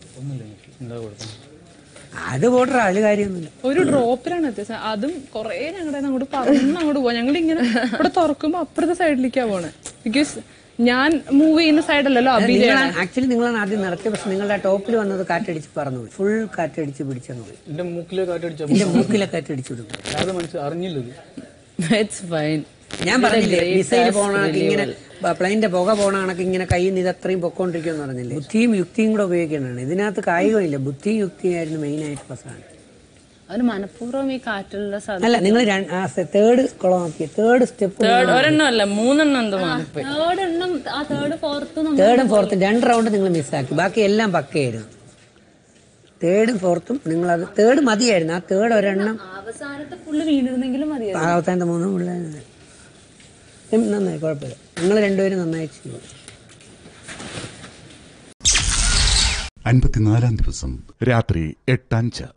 അത് പോട്ടെ അതിൽ കാര്യമൊന്നുമില്ല ഒരു ഡ്രോപ്പിലാണ് എത്തിയത് അതും കുറേ ഞങ്ങളുടെ അങ്ങോട്ട് പറന്ന് അങ്ങോട്ട് പോവാ ഞങ്ങൾ ഇങ്ങനെ ഇവിടെ തുറക്കുമ്പോ അപ്പുറത്തെ സൈഡിലേക്കാ പോണേ ബിക്കോസ് ഞാൻ മൂവ് ചെയ്യുന്ന സൈഡല്ലല്ലോ അഭിനയാണ് ആക്ച്വലി നിങ്ങളാണ് ആദ്യം നടത്തിയത് പക്ഷെ നിങ്ങളുടെ ടോപ്പിൽ വന്നത് കാറ്റടിച്ച് പറന്നു പോയി ഫുൾ കാറ്റടിച്ച് പിടിച്ചങ്ങ് പോയി എന്റെ മൂക്കിലെ കാറ്റടിച്ച എന്റെ മൂക്കിലെ കാറ്റടിച്ചു വിടും അത് മനസ്സിൽ അറിഞ്ഞില്ലത് ഇറ്റ്സ് ഫൈൻ ഞാൻ പറഞ്ഞില്ലേ മിസൈൽ പോണ കണക്ക് ഇങ്ങനെ പ്ലെയിന്റെ പുക പോണ കണക്ക് ഇങ്ങനെ കയ്യിൽ നിന്ന് ഇത് അത്രയും പൊക്കോണ്ടിരിക്കുമെന്ന് പറഞ്ഞില്ലേ ബുദ്ധിയും യുക്തിയും കൂടെ ഉപയോഗിക്കേണ്ടതാണ് ഇതിനകത്ത് കായികമില്ല ബുദ്ധിയും യുക്തിയായിരുന്നു മെയിൻ ആയിട്ടുള്ള സാധനം അതിന് മനഃപൂർവ്വം ഈ കാറ്റുള്ള അല്ല നിങ്ങൾ തേർഡ് കുളമാക്കി തേർഡ് സ്റ്റെപ്പ് തേർഡ് ഒരെണ്ണം അല്ല മൂന്നെണ്ണം എന്തോ മാറിപ്പോയി തേർഡ് എണ്ണം ആ തേർഡ് ഫോർത്ത് തേർഡും ഫോർത്തും രണ്ട് റൗണ്ട് നിങ്ങൾ മിസ്സാക്കി ബാക്കി എല്ലാം പക്കയായിരുന്നു തേർഡും ഫോർത്തും നിങ്ങൾ അത് തേർഡ് മതിയായിരുന്നു ആ തേർഡ് ഒരെണ്ണം അവസാനത്തെ ഫുള്ള് വീണിരുന്നെങ്കിലും മതിയായിരുന്നു അവസാനത്തെ മൂന്നും പിള്ളേർ നന്നായി കുഴപ്പമില്ല നിങ്ങൾ രണ്ടുപേരും നന്നായി ചെയ്തു അൻപത്തിനാലാം ദിവസം രാത്രി എട്ടഞ്ച്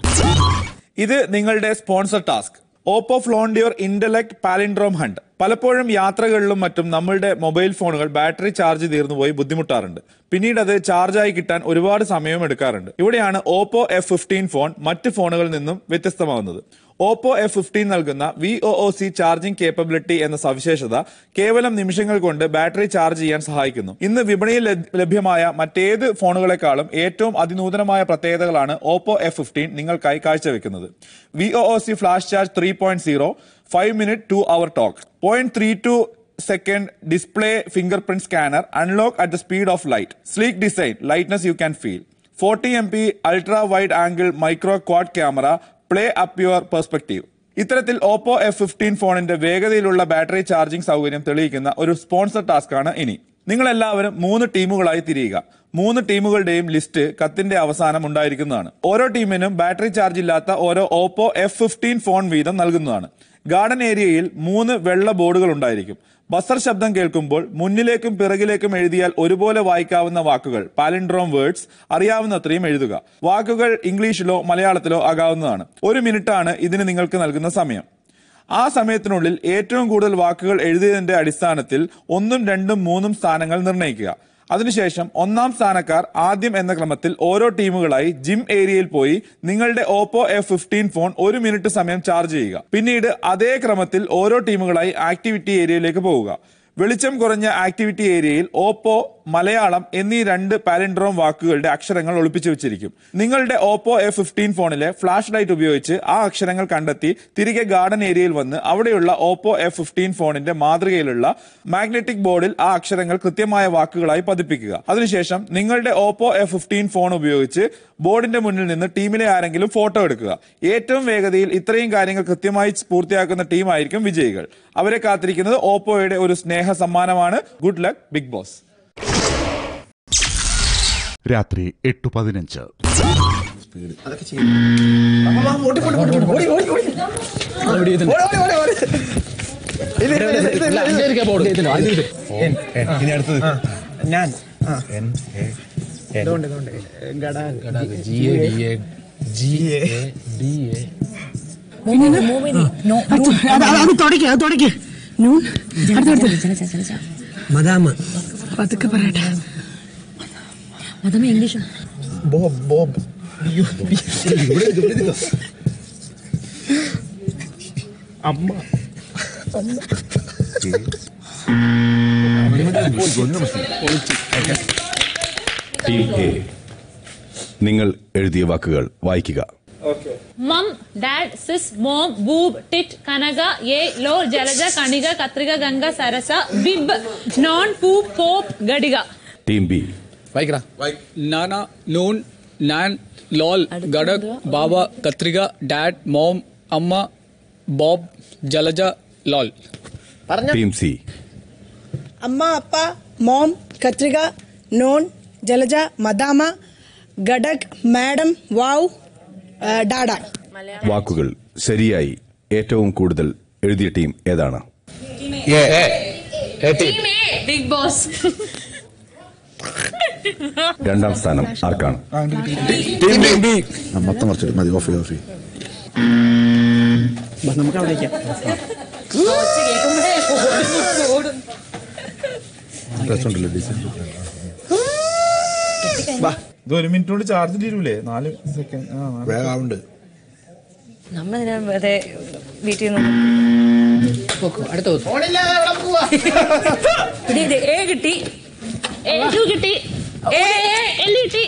ഇത് നിങ്ങളുടെ സ്പോൺസർ ടാസ്ക് ഓപ്പോ ഫ്ലോണ്ടിയോർ ഇന്റലക്ട് പാലിൻഡ്രോം ഹണ്ട് പലപ്പോഴും യാത്രകളിലും മറ്റും നമ്മളുടെ മൊബൈൽ ഫോണുകൾ ബാറ്ററി ചാർജ് തീർന്നു പോയി ബുദ്ധിമുട്ടാറുണ്ട് പിന്നീട് അത് ചാർജായി കിട്ടാൻ ഒരുപാട് സമയം എടുക്കാറുണ്ട് ഇവിടെയാണ് ഓപ്പോ എഫ് ഫിഫ്റ്റീൻ ഫോൺ മറ്റ് ഫോണുകളിൽ നിന്നും വ്യത്യസ്തമാവുന്നത് ഓപ്പോ എഫ് ഫിഫ്റ്റീൻ നൽകുന്ന V O O C charging capability എന്ന സവിശേഷത കേവലം നിമിഷങ്ങൾ കൊണ്ട് ബാറ്ററി ചാർജ് ചെയ്യാൻ സഹായിക്കുന്നു ഇന്ന് വിപണിയിൽ ലഭ്യ- ലഭ്യമായ മറ്റേത് ഫോണുകളെക്കാളും ഏറ്റവും അതിനൂതനമായ പ്രത്യേകതകളാണ് ഓപ്പോ എഫ് ഫിഫ്റ്റീൻ നിങ്ങൾക്കായി കാഴ്ചവെക്കുന്നത് V O O C flash charge three point zero five minute two hour talk point three two second display finger print scanner unlock at the speed of light sleek design lightness you can feel forty M P ultra wide angle micro quad camera play up your perspective ഇത്തരത്തിൽ Oppo F fifteen ഫോണിന്റെ വേഗതയിലുള്ള battery charging സൗകര്യം തെളിയിക്കുന്ന ഒരു sponsor task ആണ് ഇനി നിങ്ങൾ എല്ലാവരും മൂന്ന് ടീമുകളായി തിരിയുക മൂന്ന് ടീമുകളുടെയും ലിസ്റ്റ് കത്തിന്റെ അവസാനം ഉണ്ടായിരിക്കുന്നതാണ് ഓരോ ടീമിനും ബാറ്ററി ചാർജ് ഇല്ലാത്ത ഓരോ ഓപ്പോ എഫ് ഫിഫ്റ്റീൻ ഫോൺ വീതം നൽകുന്നതാണ് ഗാർഡൻ ഏരിയയിൽ മൂന്ന് വെള്ള ബോർഡുകൾ ഉണ്ടായിരിക്കും ബസർ ശബ്ദം കേൾക്കുമ്പോൾ മുന്നിലേക്കും പിറകിലേക്കും എഴുതിയാൽ ഒരുപോലെ വായിക്കാവുന്ന വാക്കുകൾ പാലിൻഡ്രോം വേർഡ്സ് അറിയാവുന്നത്രയും എഴുതുക വാക്കുകൾ ഇംഗ്ലീഷിലോ മലയാളത്തിലോ ആകാവുന്നതാണ് ഒരു മിനിറ്റാണ് ഇതിന് നിങ്ങൾക്ക് നൽകുന്ന സമയം ആ സമയത്തിനുള്ളിൽ ഏറ്റവും കൂടുതൽ വാക്കുകൾ എഴുതിയതിന്റെ അടിസ്ഥാനത്തിൽ ഒന്നും രണ്ടും മൂന്നും സ്ഥാനങ്ങൾ നിർണ്ണയിക്കുക അതിനുശേഷം ഒന്നാം സ്ഥാനക്കാർ ആദ്യം എന്ന ക്രമത്തിൽ ഓരോ ടീമുകളായി ജിം ഏരിയയിൽ പോയി നിങ്ങളുടെ ഓപ്പോ എഫ് ഫിഫ്റ്റീൻ ഫോൺ ഒരു മിനിറ്റ് സമയം ചാർജ് ചെയ്യുക പിന്നീട് അതേ ക്രമത്തിൽ ഓരോ ടീമുകളായി ആക്ടിവിറ്റി ഏരിയയിലേക്ക് പോവുക വെളിച്ചം കുറഞ്ഞ ആക്ടിവിറ്റി ഏരിയയിൽ ഓപ്പോ മലയാളം എന്നീ രണ്ട് പാലിൻഡ്രോം വാക്കുകളുടെ അക്ഷരങ്ങൾ ഒളിപ്പിച്ചു വെച്ചിരിക്കും നിങ്ങളുടെ ഓപ്പോ എഫ് ഫിഫ്റ്റീൻ ഫോണിലെ ഫ്ലാഷ് ലൈറ്റ് ഉപയോഗിച്ച് ആ അക്ഷരങ്ങൾ കണ്ടെത്തി തിരികെ ഗാർഡൻ ഏരിയയിൽ വന്ന് അവിടെയുള്ള ഓപ്പോ എഫ് ഫിഫ്റ്റീൻ ഫോണിന്റെ മാതൃകയിലുള്ള മാഗ്നറ്റിക് ബോർഡിൽ ആ അക്ഷരങ്ങൾ കൃത്യമായ വാക്കുകളായി പതിപ്പിക്കുക അതിനുശേഷം നിങ്ങളുടെ ഓപ്പോ എഫ് ഫിഫ്റ്റീൻ ഫോൺ ഉപയോഗിച്ച് ബോർഡിന്റെ മുന്നിൽ നിന്ന് ടീമിലെ ആരെങ്കിലും ഫോട്ടോ എടുക്കുക ഏറ്റവും വേഗതയിൽ ഇത്രയും കാര്യങ്ങൾ കൃത്യമായി പൂർത്തിയാക്കുന്ന ടീമായിരിക്കും വിജയികൾ അവരെ കാത്തിരിക്കുന്നത് ഓപ്പോയുടെ ഒരു സ്നേഹ സമ്മാനമാണ് ഗുഡ് ലക്ക് ബിഗ് ബോസ് രാത്രി എട്ട് പതിനഞ്ച് അതൊക്കെ ചെയ്യും അമ്മ, വാ, ഓടി, ഓടി, ഓടി, ഓടി, ഓടി, ഓടി. ഓടി, ഓടി, ഓടി, ഓടി. ഇത്, ഇത്, ഇത്, ഇത്, ഇത്, ഇത്. N, N. ഇനി അടുത്തത് ഞാൻ ആ. ഇതുകൊണ്ട്, ഇതുകൊണ്ട്. Gadag. G A D A G A D A അത് തുടയ്ക്ക് അത് തുടയ്ക്ക് നൂൺ അടുത്തടുത്ത് മദാമ പതുക്കെ പറയട്ടെ അതമ്മ ഇംഗ്ലീഷ് ബോബ് ബോബ് അയ്യോ, ഇവിടെ ഇത്, ഇവിടെ ഇത്. അമ്മ അമ്മ ടീം എ നിങ്ങൾ എഴുതിയ വാക്കുകൾ വായിക്കുക mum dad sis mom boob tit Kanaka എ ലോ ജലജ കണിക കത്രിക ഗംഗ സരസ ബിബ് നോൺ പൂ പോപ്പ് ഗടിക ടീം ബി വായിക്കടാ നാന നൂൺ നാൻ ലോൽ ഗഡക് ബാബ കത്രിക ഡാഡ് മോം അമ്മ bob Jalaja lol team C അമ്മ അപ്പ മോം കത്രിക നോൺ ജലജ മദാമ ഗഡക് മാഡം വാവ് ഡാഡ വാക്കുകൾ ശരിയായി ഏറ്റവും കൂടുതൽ എഴുതിയ ടീം ഏതാണ് ബിഗ് ബോസ് രണ്ടാം സ്ഥാനം ആർക്കാണ് ആ, മൊത്തം കുറച്ചിട്ട് മതി ഓഫ് ഓഫ് നമുക്ക് അവിടെ ഇരിക്കാം. രസമുണ്ടല്ലോ ഡിസൈൻ ഇത് ഒരു മിനിറ്റ് കൊണ്ട് ചാർജ് തീരൂലേ നാല് സെക്കൻഡ് ആ നാല് വേഗം ആവുന്നുണ്ട് നമ്മളതിനാ വെറുതെ വീട്ടിൽ നിന്ന് അടുത്ത ഇത് ഇത് എ കിട്ടി എ ടു കിട്ടി എ എൽ കിട്ടി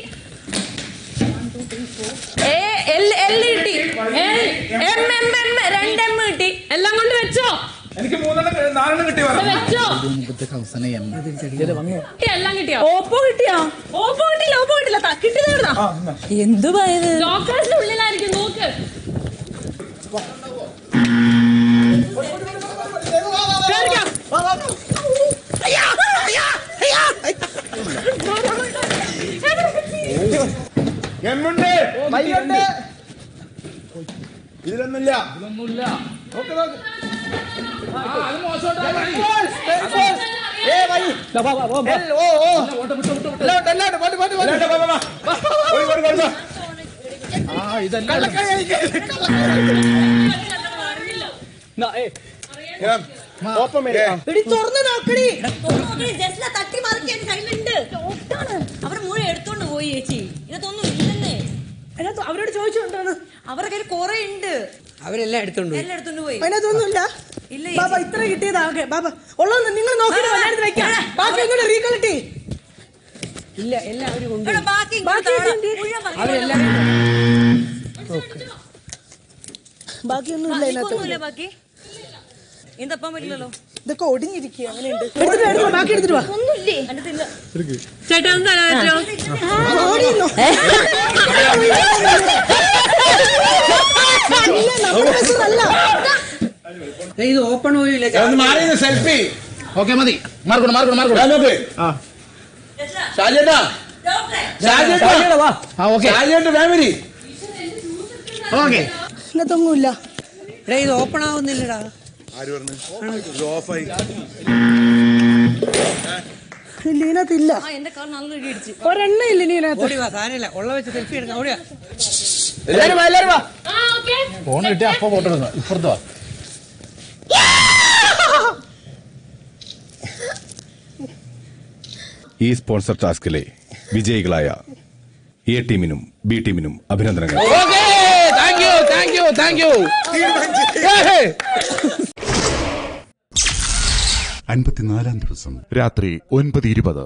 എ എൽ എൽ കിട്ടി എൽ എം എം എം രണ്ട് എം കിട്ടി എല്ലാം കൊണ്ട് വെച്ചോ എനിക്ക് മൂന്നെണ്ണം നാലെണ്ണം കിട്ടി വെച്ചോ കിട്ടി, എല്ലാം കിട്ടിയോ ഓപ്പോ കിട്ടിയോ ഓപ്പോ കിട്ടില്ല ഓപ്പോ കിട്ടില്ല ത- കിട്ടിയതായിരുന്നോ എന്ത് പറയുന്നത് ലോക്കേഴ്സിന്റെ ഉള്ളിലായിരിക്കും നോക്ക് ഇതിലൊന്നുമില്ല ഇതൊന്നുമില്ല എടി തുറന്ന് നോക്കടി തട്ടി മറിക്കാൻ കയ്യിലുണ്ട് അവർ മുഴുവൻ എടുത്തോണ്ട് പോയി ചേച്ചി ഇതിനകത്തൊന്നും ഇല്ലെന്നേ അതിനകത്ത് അവരോട് ചോദിച്ചോണ്ടാണ് അവരുടെ കയ്യിൽ കുറെ ഉണ്ട് അവരെല്ലാം എടുത്തോണ്ട് പോയി. എല്ലാം എടുത്തോണ്ട് പോയി അതിനകത്തൊന്നുമില്ല ഇല്ല ബാബ ഇത്ര കിട്ടിയതാ ഓക്കെ ബാബ ഉള്ളത് നിങ്ങൾ നോക്കിയിട്ട് വല്ലാണ്ട് വെക്കാം ബാക്കി ഇങ്ങോട്ട് റീകളക്ട് ഇല്ല എല്ലാവരും കൊണ്ടുപോയി ബാക്കി ബാക്കി അവരെല്ലാവരും ബാക്കിയൊന്നും ഇല്ല ഇതിനകത്ത് ഒന്നുമില്ല ബാക്കി എന്തപ്പാൻ പറ്റില്ലല്ലോ ഇതൊക്കെ ഒടിഞ്ഞിരിക്കുക അങ്ങനെയുണ്ട് എടുത്തിട്ട് എടുത്തിട്ട് വാ, ബാക്കി എടുത്തിട്ട് വാ ഒന്നുമില്ലേ ചേട്ടാ ഒന്ന് തരാൻ ഓടിയെന്നോ? ഇല്ല, നമ്മുടെ ബസ്സല്ല. ഏയ്, ഇത് ഓപ്പൺ പോയില്ല സെൽഫി ഓക്കെ മതി മാർക്കോട് മാർക്കോട് മാർക്കോട് ആ ഷാജേട്ടാ ഷാജേട്ടാ ആ ഓക്കെ ഷാജേട്ട ഫാമിലി ഓക്കെ ഇതിനകത്തൊന്നുമില്ല എടാ ഇത് ഓപ്പൺ ആവുന്നില്ലടാ ആര് പറഞ്ഞു ഓഫായി ഇല്ല ഇതിനകത്തില്ല ആ എന്റെ കാർ നല്ല ഇടി ഇടിച്ച് ഒരെണ്ണ ഇല്ല ഇനി ഇതിനകത്ത് ഓടി വാ സാധനമില്ല ഉള്ള വെച്ച് സെൽഫി എടുക്കാം ഓടിയാ എല്ലാരും വാ എല്ലാരും വാ ആ ഓക്കെ ഫോൺ കിട്ടിയ അപ്പൊ ഫോട്ടോ എടുക്കുക ഇപ്പുറത്ത് വാ ഈ സ്പോൺസർ ടാസ്കിലെ വിജയികളായ എ ടീമിനും ബി ടീമിനും അഭിനന്ദനങ്ങൾ okay thank you thank you thank you അൻപത്തിനാലാം ദിവസം രാത്രി ഒൻപത് ഇരുപത്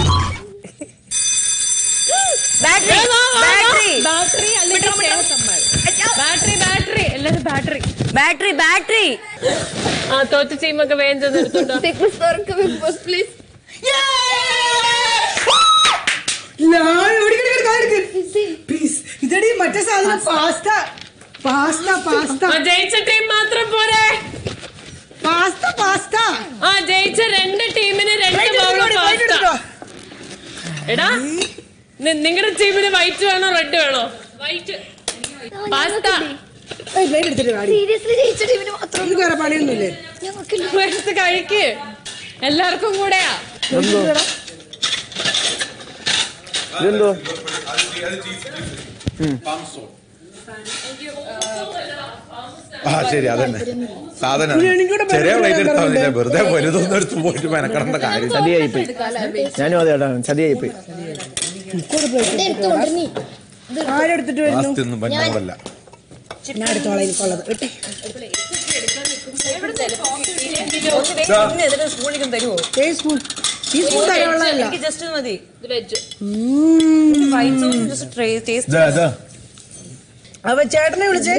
ബാറ്ററി ബാറ്ററി ബാറ്ററി അല്ലെങ്കിൽ ബാറ്ററി ബാറ്ററി എല്ലാരും ബാറ്ററി ബാറ്ററി ബാറ്ററി ആ തോറ്റ ടീമൊക്കെ വേഗം ചെന്ന് എടുത്തോണ്ടോ ബിഗ് ബോസ് തുറക്ക് ബിഗ് ബോസ് പ്ലീസ് പ്ലീസ് ഇതടി മറ്റേ സാധനം പാസ്ത പാസ്ത പാസ്ത ആ ജയിച്ച ടീം മാത്രം പോരെ പാസ്ത പാസ്ത ആ ജയിച്ച രണ്ട് ടീമിന് രണ്ട് Plate ബൗൾ എടുത്തോടി, plate പാസ്ത എടുത്തോ. എടാ നിങ്ങളുടെ ടീമിന് വൈറ്റ് വേണോ റെഡ് വേണോ വൈറ്റ് പാസ്ത പ്ലേറ്റ് എടുത്തിട്ട് വാടി സീരിയസ്ലി ജയിച്ച ടീമിന് മാത്രം ഇത് വേറെ പണിയൊന്നുമില്ലേ ഞങ്ങൾക്കില്ല എടുത്ത് കഴിക്ക് എല്ലാവർക്കും കൂടെയാ ഇതെന്തോ ആ ശരി അതന്നെ സാധനം ചെറിയ പ്ലേറ്റ് എടുത്താൽ മതി വെറുതെ വലുതൊന്നും എടുത്ത് പോയിട്ട് മെനക്കെടേണ്ട കാര്യം ചതിയായിപ്പോയി ഞാനും അതെ ഏട്ടാ ചതിയായിപ്പോയി ആരെടുത്തിട്ട് വരുന്നു ആസ്തിയൊന്നും പറ്റുന്നതല്ല ഞാൻ എടുത്തോളാം എനിക്കുള്ളത് ഇട്ടെ സ്കൂളിലേക്ക് തരുമോ ഏ സ്പൂൺ ഈ സ്പൂൺ തരവുള്ളതല്ല എനിക്ക് ജസ്റ്റ് മതി ഇത് veg white sauce just taste അവ ചേട്ടനെ വിളിച്ചേ